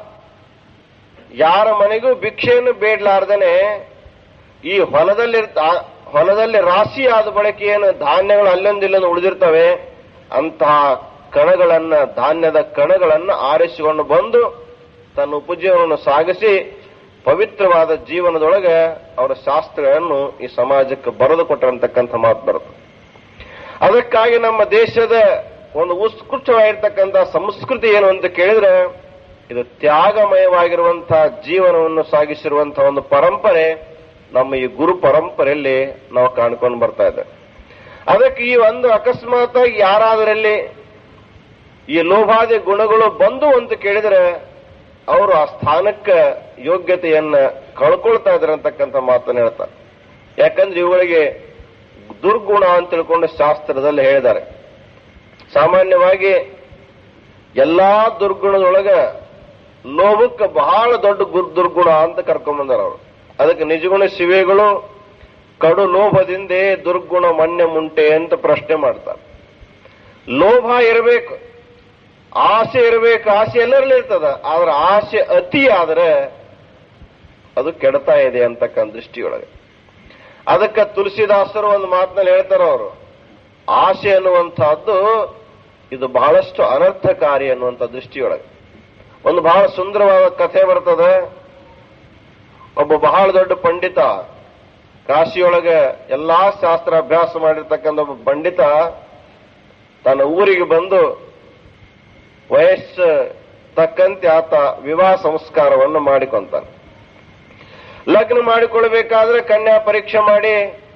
ಯಾರ ಮನೆಗೂ ಭಿಕ್ಷೆಯನ್ನು ಬೇಡಲಾರ್ದನೆ ಈ ಹೊಲದಲ್ಲಿ ಹೊಲದಲ್ಲಿ ರಾಶಿ ಆದ ಬಳಿಕ ಏನು ಧಾನ್ಯಗಳು ಅಲ್ಲೊಂದಿಲ್ಲೊಂದು ಉಳಿದಿರ್ತವೆ ಅಂತಹ ಕಣಗಳನ್ನ ಧಾನ್ಯದ ಕಣಗಳನ್ನು ಆರಿಸಿಕೊಂಡು ಬಂದು ತನ್ನ ಉಪಜೀವನವನ್ನು ಸಾಗಿಸಿ ಪವಿತ್ರವಾದ ಜೀವನದೊಳಗೆ ಅವರ ಶಾಸ್ತ್ರಗಳನ್ನು ಈ ಸಮಾಜಕ್ಕೆ ಬರೆದು ಕೊಟ್ಟಿರತಕ್ಕಂಥ ಮಾತು ಬರುತ್ತೆ ಅದಕ್ಕಾಗಿ ನಮ್ಮ ದೇಶದ ಒಂದು ಉತ್ಕೃಷ್ಟವಾಗಿರ್ತಕ್ಕಂಥ ಸಂಸ್ಕೃತಿ ಏನು ಅಂತ ಕೇಳಿದ್ರೆ ಇದು ತ್ಯಾಗಮಯವಾಗಿರುವಂತಹ ಜೀವನವನ್ನು ಸಾಗಿಸಿರುವಂತಹ ಒಂದು ಪರಂಪರೆ ನಮ್ಮ ಈ ಗುರು ಪರಂಪರೆಯಲ್ಲಿ ನಾವು ಕಾಣ್ಕೊಂಡು ಬರ್ತಾ ಇದ್ದೇವೆ ಅದಕ್ಕೆ ಈ ಒಂದು ಅಕಸ್ಮಾತ್ ಆಗಿ ಯಾರಾದರಲ್ಲಿ ಈ ಲೋಭಾದಿ ಗುಣಗಳು ಬಂದು ಅಂತ ಕೇಳಿದ್ರೆ ಅವರು ಆ ಸ್ಥಾನಕ್ಕೆ ಯೋಗ್ಯತೆಯನ್ನ ಕಳ್ಕೊಳ್ತಾ ಇದ್ದಾರೆ ಅಂತಕ್ಕಂಥ ಮಾತನ್ನು ಹೇಳ್ತಾರೆ ಯಾಕಂದ್ರೆ ಇವುಗಳಿಗೆ ದುರ್ಗುಣ ಅಂತ ತಿಳ್ಕೊಂಡು ಶಾಸ್ತ್ರದಲ್ಲಿ ಹೇಳಿದ್ದಾರೆ ಸಾಮಾನ್ಯವಾಗಿ ಎಲ್ಲಾ ದುರ್ಗುಣದೊಳಗ ಲೋಭಕ್ಕೆ ಬಹಳ ದೊಡ್ಡ ಗುರ್ ದುರ್ಗುಣ ಅಂತ ಕರ್ಕೊಂಡ್ಬಂದಾರ ಅವರು ಅದಕ್ಕೆ ನಿಜಗುಣ ಶಿವೆಗಳು ಕಡು ಲೋಭದಿಂದೇ ದುರ್ಗುಣ ಮನ್ಯ ಮುಂಟೆ ಅಂತ ಪ್ರಶ್ನೆ ಮಾಡ್ತಾರೆ ಲೋಭ ಇರಬೇಕು ಆಸೆ ಇರಬೇಕು ಆಸೆ ಎಲ್ಲರಲ್ಲಿ ಇರ್ತದ ಆದ್ರೆ ಆಸೆ ಅತಿ ಆದ್ರೆ ಅದು ಕೆಡ್ತಾ ಇದೆ ಅಂತಕ್ಕಂಥ ದೃಷ್ಟಿಯೊಳಗೆ ಅದಕ್ಕೆ ತುಳಸಿದಾಸರು ಒಂದು ಮಾತಿನಲ್ಲಿ ಹೇಳ್ತಾರೆ ಅವರು ಆಸೆ ಅನ್ನುವಂತಹದ್ದು ಇದು ಬಹಳಷ್ಟು ಅನರ್ಥಕಾರಿ ಅನ್ನುವಂಥ ದೃಷ್ಟಿಯೊಳಗೆ ಒಂದು ಬಹಳ ಸುಂದರವಾದ ಕಥೆ ಬರ್ತದೆ ಒಬ್ಬ ಬಹಳ ದೊಡ್ಡ ಪಂಡಿತ ಕಾಶಿಯೊಳಗೆ ಎಲ್ಲಾ ಶಾಸ್ತ್ರ ಅಭ್ಯಾಸ ಮಾಡಿರ್ತಕ್ಕಂಥ ಒಬ್ಬ ಪಂಡಿತ ತನ್ನ ಊರಿಗೆ ಬಂದು ವಯಸ್ಸು ತಕ್ಕಂತೆ ಆತ ವಿವಾಹ ಸಂಸ್ಕಾರವನ್ನು ಮಾಡಿಕೊಂತಾನೆ ಲಗ್ನ ಮಾಡಿಕೊಳ್ಬೇಕಾದ್ರೆ ಕನ್ಯಾ ಪರೀಕ್ಷೆ ಮಾಡಿ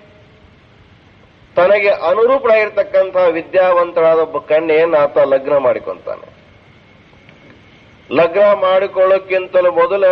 ತನಗೆ ಅನುರೂಪಳಾಗಿರ್ತಕ್ಕಂತಹ ವಿದ್ಯಾವಂತರಾದ ಒಬ್ಬ ಕನ್ಯೆಯನ್ನು ಆತ ಲಗ್ನ ಮಾಡಿಕೊಂತಾನೆ ಲಗ್ನ ಮಾಡಿಕೊಳ್ಳೋಕ್ಕಿಂತಲೂ ಮೊದಲ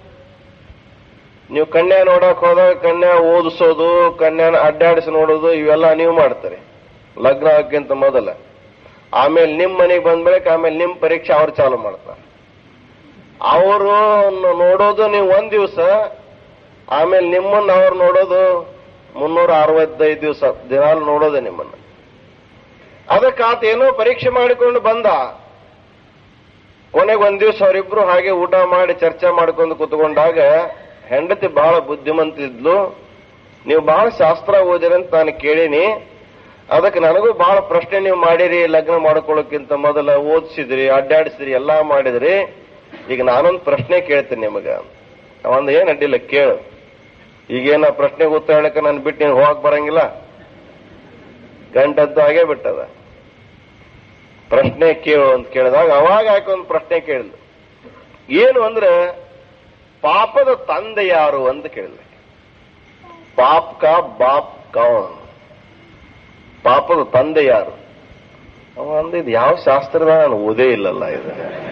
ನೀವು ಕನ್ಯಾ ನೋಡಕ್ ಹೋದಾಗ ಕನ್ಯಾ ಓದಿಸೋದು ಕನ್ಯಾನ ಅಡ್ಡಾಡಿಸಿ ನೋಡೋದು ಇವೆಲ್ಲ ನೀವು ಮಾಡ್ತಾರೆ ಲಗ್ನ ಆಗಕ್ಕಿಂತ ಮೊದಲ ಆಮೇಲೆ ನಿಮ್ ಮನೆಗೆ ಬಂದ್ಮೇಲೆ ಆಮೇಲೆ ನಿಮ್ ಪರೀಕ್ಷೆ ಅವ್ರು ಚಾಲು ಮಾಡ್ತಾರೆ ಅವರು ನೋಡೋದು ನೀವು ಒಂದ್ ದಿವಸ ಆಮೇಲೆ ನಿಮ್ಮನ್ನ ಅವ್ರು ನೋಡೋದು ಮುನ್ನೂರ ಅರವತ್ತೈದು ದಿವಸ ದಿನಾಲು ನೋಡೋದೆ ನಿಮ್ಮನ್ನ ಅದಕ್ಕೆ ಆತ ಏನೋ ಪರೀಕ್ಷೆ ಮಾಡಿಕೊಂಡು ಬಂದ ಕೊನೆಗೆ ಒಂದ್ ದಿವಸ ಅವರಿಬ್ರು ಹಾಗೆ ಊಟ ಮಾಡಿ ಚರ್ಚೆ ಮಾಡ್ಕೊಂಡು ಕುತ್ಕೊಂಡಾಗ ಹೆಂಡತಿ ಬಹಳ ಬುದ್ಧಿಮಂತಿದ್ಲು ನೀವು ಬಹಳ ಶಾಸ್ತ್ರ ಓದಿರಿ ಅಂತ ನಾನು ಕೇಳೀನಿ ಅದಕ್ಕೆ ನನಗೂ ಬಹಳ ಪ್ರಶ್ನೆ ನೀವು ಮಾಡಿರಿ ಲಗ್ನ ಮಾಡ್ಕೊಳ್ಳೋಕ್ಕಿಂತ ಮೊದಲ ಓದಿಸಿದ್ರಿ ಅಡ್ಡಾಡಿಸಿದ್ರಿ ಎಲ್ಲಾ ಮಾಡಿದ್ರಿ ಈಗ ನಾನೊಂದು ಪ್ರಶ್ನೆ ಕೇಳ್ತೀನಿ ನಿಮಗ ಒಂದ್ ಏನ್ ಅಡ್ಡಿಲ್ಲ ಕೇಳು ಈಗೇನ ಪ್ರಶ್ನೆಗೆ ಉತ್ತರ ಹೇಳಕ್ಕೆ ನಾನು ಬಿಟ್ಟು ನೀನು ಹೋಗಕ್ ಬರಂಗಿಲ್ಲ ಗಂಟದ್ದು ಹಾಗೆ ಬಿಟ್ಟದ ಪ್ರಶ್ನೆ ಕೇಳು ಅಂತ ಕೇಳಿದಾಗ ಅವಾಗ ಯಾಕೆ ಒಂದು ಪ್ರಶ್ನೆ ಕೇಳಿದ್ಲು ಏನು ಅಂದ್ರೆ ಪಾಪದ ತಂದೆ ಯಾರು ಅಂತ ಕೇಳಿದ್ಲು ಪಾಪ್ ಕಾ ಬಾಪ್ ಕೌನ್ ಪಾಪದ ತಂದೆ ಯಾರು ಅವ ಅಂದ ಇದು ಯಾವ ಶಾಸ್ತ್ರದ ನಾನು ಓದೇ ಇಲ್ಲಲ್ಲ ಇದು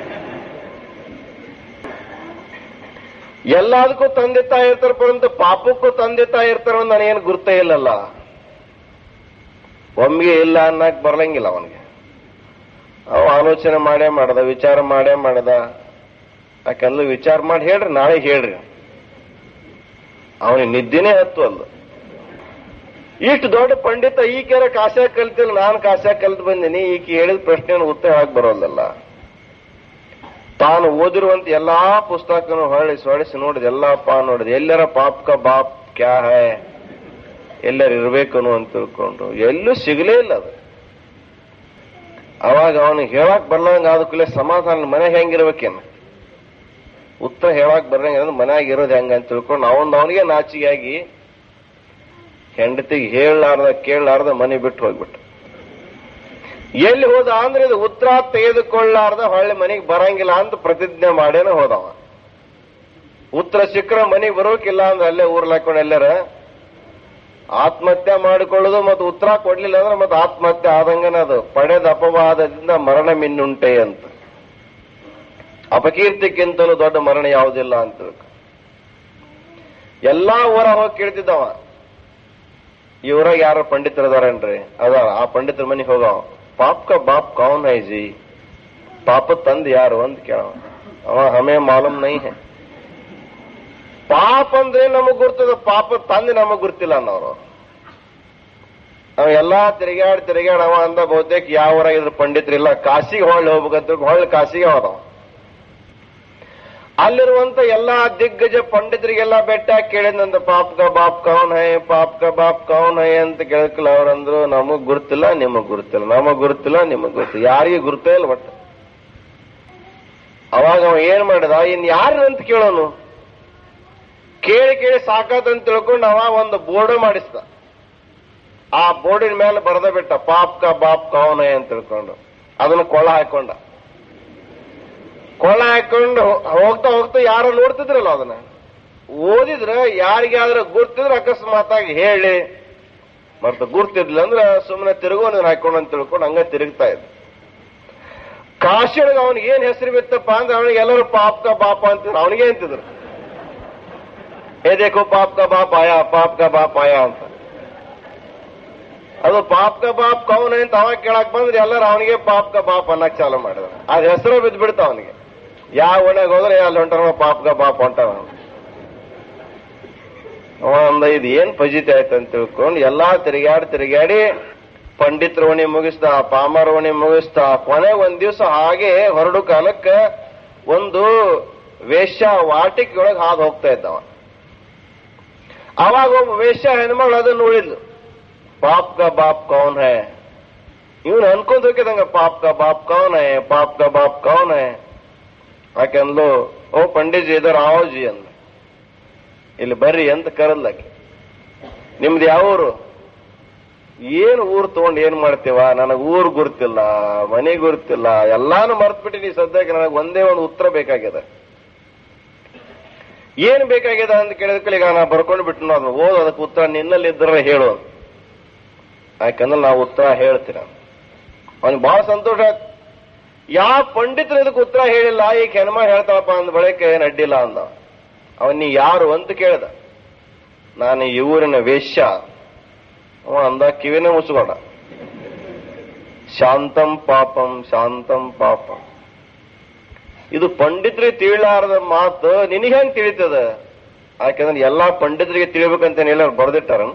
ಎಲ್ಲದಕ್ಕೂ ತಂದೆ ತಾಯಿ ಇರ್ತಾರ ಪರಂತು ಪಾಪಕ್ಕೂ ತಂದೆ ತಾಯಿ ಇರ್ತಾರ ನನಗೇನು ಗುರ್ತೇ ಇಲ್ಲಲ್ಲ ಒಮ್ಮಿಗೆ ಇಲ್ಲ ಅನ್ನಕ್ ಬರ್ಲಂಗಿಲ್ಲ ಅವನಿಗೆ ಅವ ಆಲೋಚನೆ ಮಾಡೇ ಮಾಡದ ವಿಚಾರ ಮಾಡೇ ಮಾಡದ ಯಾಕೆಲ್ಲ ವಿಚಾರ ಮಾಡಿ ಹೇಳ್ರಿ ನಾಳೆ ಹೇಳ್ರಿ ಅವನಿಗೆ ನಿದ್ದೆನೇ ಹತ್ತು ಅಲ್ಲ ಇಷ್ಟು ದೊಡ್ಡ ಪಂಡಿತ ಈಕೆರ ಕಾಶ್ಯಾಗ ಕಲ್ತಿಲ್ಲ ನಾನು ಕಾಶ್ಯಾಗ ಕಲ್ತು ಬಂದಿನಿ ಈಕೆ ಹೇಳಿದ ಪ್ರಶ್ನೆಯನ್ನು ಉತ್ತರ ಹೇಳಕ್ ಬರೋಲ್ಲಲ್ಲ ತಾನು ಓದಿರುವಂತ ಎಲ್ಲಾ ಪುಸ್ತಕನು ಹೊರಳಿಸಿ ಹೊಳಿಸಿ ನೋಡಿದ ಎಲ್ಲಪ್ಪ ನೋಡಿದ ಎಲ್ಲರ ಪಾಪ್ ಕ ಬಾಪ್ ಕ್ಯಾ ಹೈ ಎಲ್ಲರೂ ಇರ್ಬೇಕನು ಅಂತ ತಿಳ್ಕೊಂಡು ಎಲ್ಲೂ ಸಿಗಲೇ ಇಲ್ಲ ಅದು ಅವಾಗ ಅವನಿಗೆ ಹೇಳಕ್ ಬರ್ಲಂಗ ಆದ ಕೂಡಲೇ ಸಮಾಧಾನ ಮನೆಗೆ ಹೆಂಗಿರ್ಬೇಕೇನು ಉತ್ತರ ಹೇಳಕ್ ಬರ್ರಂಗ ಅಂದ್ರೆ ಮನ್ಯಾಗ ಇರೋದು ಹೆಂಗ ಅಂತ ತಿಳ್ಕೊಂಡು ಅವನ್ ಅವನಿಗೆ ನಾಚಿಗೆಯಾಗಿ ಹೆಂಡತಿಗೆ ಹೇಳಲಾರ್ದ ಕೇಳಲಾರ್ದ ಮನೆ ಬಿಟ್ಟು ಹೋಗ್ಬಿಟ್ಟು ಎಲ್ಲಿ ಹೋದ ಅಂದ್ರೆ ಇದು ಉತ್ತರ ತೆಗೆದುಕೊಳ್ಳಾರ್ದ ಹೊಳ್ಳಿ ಮನೆಗೆ ಬರಂಗಿಲ್ಲ ಅಂತ ಪ್ರತಿಜ್ಞೆ ಮಾಡೇನ ಹೋದವ ಉತ್ತರ ಸಿಕ್ಕರ ಮನೆಗೆ ಬರೋಕಿಲ್ಲ ಅಂದ್ರೆ ಅಲ್ಲೇ ಊರ್ಲಾಕೊಂಡು ಎಲ್ಲರ ಆತ್ಮಹತ್ಯೆ ಮಾಡಿಕೊಳ್ಳೋದು ಮತ್ತು ಉತ್ತರ ಕೊಡ್ಲಿಲ್ಲ ಅಂದ್ರೆ ಮತ್ತೆ ಆತ್ಮಹತ್ಯೆ ಆದಂಗನ ಅದು ಪಡೆದ ಅಪವಾದದಿಂದ ಮರಣ ಮಿನ್ನುಂಟೆ ಅಂತ ಅಪಕೀರ್ತಿಕ್ಕಿಂತಲೂ ದೊಡ್ಡ ಮರಣ ಯಾವುದಿಲ್ಲ ಅಂತ ತಿಳ್ಕೊ. ಎಲ್ಲಾ ಊರ ಹೋಗಿ ಕೇಳ್ತಿದ್ದವ ಈ ಊರಾಗ ಯಾರು ಪಂಡಿತರು ಅದಾರೇನ್ರಿ ಅದಾರ ಆ ಪಂಡಿತರ ಮನೆಗೆ ಹೋಗವ ಪಾಪ್ ಕ ಬಾಪ್ ಕೌನ್ ಹೈ ಜಿ ಪಾಪ ತಂದ್ ಯಾರು ಅಂತ ಕೇಳವ ಅವ ಹಮೇ ಮಾಲೂಮ್ ನೈ ಹೇ ಪಾಪ ಅಂದ್ರೆ ನಮಗ್ ಗುರ್ತದ ಪಾಪ ತಂದೆ ನಮಗ್ ಗುರ್ತಿಲ್ಲ ಅನ್ನೋರು ಅವ ಎಲ್ಲಾ ತಿರುಗಾಡಿ ತಿರುಗಾಡಿ ಅವ ಅಂದ ಬಹುತೇಕ ಯಾವ ಊರಾಗ ಇದ್ರ ಪಂಡಿತರಿಲ್ಲ ಕಾಶಿಗೆ ಹೊಳ್ಳಿ ಹೋಗ್ಬೇಕಂತ ಹೊಳ್ಳಿ ಕಾಶಿಗೆ ಹೋದವ ಅಲ್ಲಿರುವಂತ ಎಲ್ಲಾ ದಿಗ್ಗಜ ಪಂಡಿತರಿಗೆಲ್ಲ ಬೆಟ್ಟ ಕೇಳಿದಂತ ಪಾಪ್ ಕ ಬಾಪ್ ಕೌನ್ ಹೈ ಪಾಪ್ ಕ ಬಾಪ್ ಕೌನ್ ಹೈ ಅಂತ ಕೇಳಕ್ಲ ಅವ್ರಂದ್ರು ನಮಗ್ ಗುರ್ತಿಲ್ಲ ನಿಮಗ್ ಗುರ್ತಿಲ್ಲ ನಮಗ್ ಗುರ್ತಿಲ್ಲ ನಿಮಗ್ ಗುರ್ತಿಲ್ಲ ಯಾರಿಗೆ ಗುರ್ತೇ ಇಲ್ಲ ಒಟ್ಟು ಅವಾಗ ಅವ ಏನ್ ಮಾಡಿದ ಇನ್ ಯಾರು ಅಂತ ಕೇಳೋನು ಕೇಳಿ ಕೇಳಿ ಸಾಕಾದಂತ ತಿಳ್ಕೊಂಡು ಅವ ಒಂದು ಬೋರ್ಡ್ ಮಾಡಿಸ್ದ ಆ ಬೋರ್ಡಿನ ಮೇಲೆ ಬರೆದ ಬಿಟ್ಟ ಪಾಪ್ ಕ ಬಾಪ್ ಕೌನ್ ಹೈ ಅಂತ ತಿಳ್ಕೊಂಡು ಅದನ್ನ ಕೊಳ ಹಾಕೊಂಡ ಕೊಳ್ಳ ಹಾಕೊಂಡು ಹೋ- ಹೋಗ್ತಾ ಹೋಗ್ತಾ ಯಾರೋ ನೋಡ್ತಿದ್ರಲ್ಲ ಅದನ್ನ ಓದಿದ್ರೆ ಯಾರಿಗಾದ್ರೂ ಗುರ್ತಿದ್ರೆ ಅಕಸ್ಮಾತಾಗಿ ಹೇಳಿ ಮತ್ತೆ ಗುರ್ತಿದ್ಲ ಅಂದ್ರೆ ಸುಮ್ಮನೆ ತಿರುಗೋನ ಹಾಕೊಂಡು ಅಂತ ತಿಳ್ಕೊಂಡು ಹಂಗ ತಿರುಗ್ತಾ ಇದ್ದ ಕಾಶಿಯೊಳಗೆ ಅವನಿಗೆ ಏನ್ ಹೆಸರು ಬಿತ್ತಪ್ಪ ಅಂದ್ರೆ ಅವನಿಗೆ ಎಲ್ಲರೂ ಪಾಪ್ ಕಾ ಬಾಪ ಅಂತ ಅವನಿಗೆ ಅಂತಿದ್ರು ಏ ದೇಖೋ ಪಾಪ್ ಕಾ ಬಾಪ್ ಆಯಾ ಪಾಪ್ ಕಾ ಬಾಪ್ ಆಯಾ ಅಂತ ಅದು ಪಾಪ್ ಕಾ ಬಾಪ್ ಕೌನ್ ಅಂತ ಅವ ಕೇಳಕ್ ಬಂದ್ರೆ ಎಲ್ಲರೂ ಅವನಿಗೆ ಪಾಪ್ ಕಾ ಬಾಪ್ ಅನ್ನಕ್ ಚಾಲು ಮಾಡಿದ್ರು ಅದ್ ಹೆಸರು ಬಿದ್ದ್ಬಿಡ್ತ ಅವನಿಗೆ ಯಾವ ಓಣ್ಯಾಗ ಹೋದ್ರೆ ಅಲ್ಲಿ ಹೊಂಟಾರ ಪಾಪ್ ಕಾ ಬಾಪ್ ಹೊಂಟಾರ ಅವ್ನು. ಅವ ಅಂದ ಇದು ಏನ್ ಫಜಿತಿ ಆಯ್ತು ಅಂತ ತಿಳ್ಕೊಂಡು ಎಲ್ಲಾ ತಿರುಗಾಡಿ ತಿರುಗಾಡಿ ಪಂಡಿತರ ಓಣಿ ಮುಗಿಸ್ದ ಪಾಮರ ಓಣಿ ಮುಗಿಸ್ದ ಕೊನೆಗೆ ಒಂದ್ ದಿವಸ ಹಾಗೆ ಹೊರಡು ಕಾಲಕ್ಕ ಒಂದು ವೇಶ್ಯ ವಾಟಿಕೆ ಒಳಗೆ ಹಾದು ಹೋಗ್ತಾ ಇದ್ದವ ಅವಾಗ ಒಬ್ಬ ವೇಶ್ಯ ಹೆಣ್ಮಗಳು ಅದನ್ನ ನೋಡಿದ್ಲು ಪಾಪ್ ಕಾ ಬಾಪ್ ಕೌನ್ ಹೈ ಇವನು ಅನ್ಕೊಂಡ್ ಹೋಗಿದಂಗ ಪಾಪ್ ಕಾ ಬಾಪ್ ಕೌನ್ ಹೈ ಪಾಪ್ ಕಾ ಬಾಪ್ ಕೌನ್ ಹೈ ಆಕೆ ಅಂದ್ಲು ಓ ಪಂಡಿತ್ ಜಿ ಇದರ ಆವಜಿ ಅಂದ ಇಲ್ಲಿ ಬರ್ರಿ ಅಂತ ಕರದ್ಲಾಕೆ ನಿಮ್ದು ಯಾವ ಊರು ಏನ್ ಊರ್ ತಗೊಂಡ್ ಏನ್ ಮಾಡ್ತೀವ ನನಗ್ ಊರ್ ಗುರ್ತಿಲ್ಲ ಮನೆ ಗುರ್ತಿಲ್ಲ ಎಲ್ಲಾನು ಮರ್ತ್ಬಿಟ್ಟಿನಿ ಸದ್ಯಕ್ಕೆ ನನಗೆ ಒಂದೇ ಒಂದು ಉತ್ತರ ಬೇಕಾಗ್ಯದ ಏನ್ ಬೇಕಾಗ್ಯದ ಅಂತ ಕೇಳಿದ ಈಗ ನಾ ಬರ್ಕೊಂಡು ಬಿಟ್ಟು ಅದನ್ನ ಓದು ಅದಕ್ಕೆ ಉತ್ತರ ನಿನ್ನಲ್ಲಿ ಇದ್ರೆ ಹೇಳು ಅಂತ. ಯಾಕಂದ್ರೆ ನಾವು ಉತ್ತರ ಹೇಳ್ತೀರ ಅವ್ನಿಗೆ ಬಹಳ ಸಂತೋಷ ಆಯ್ತು ಯಾವ ಪಂಡಿತರು ಇದಕ್ಕೆ ಉತ್ತರ ಹೇಳಿಲ್ಲ ಈಗ ಹೆಣ್ಮ ಹೇಳ್ತಾಳಪ್ಪ ಅಂದ ಬಳಿಕ ಏನ್ ಅಡ್ಡಿಲ್ಲ ಅಂದ ಅವನ್ ನೀ ಯಾರು ಅಂತ ಕೇಳ್ದ ನಾನು ಈ ಊರಿನ ವೇಶ್ಯ ಅವ ಅಂದ ಕಿವಿನೇ ಮುಚ್ಕೊಂಡ ಶಾಂತಂ ಪಾಪಂ ಶಾಂತಂ ಪಾಪಂ ಇದು ಪಂಡಿತರಿಗೆ ತಿಳಿಲಾರದ ಮಾತು ನಿನಗೆ ಹೆಂಗ್ ತಿಳಿತದ ಯಾಕಂದ್ರೆ ಎಲ್ಲಾ ಪಂಡಿತರಿಗೆ ತಿಳಿಬೇಕಂತ ಎಲ್ಲ ಬರೆದಿಟ್ಟಾರ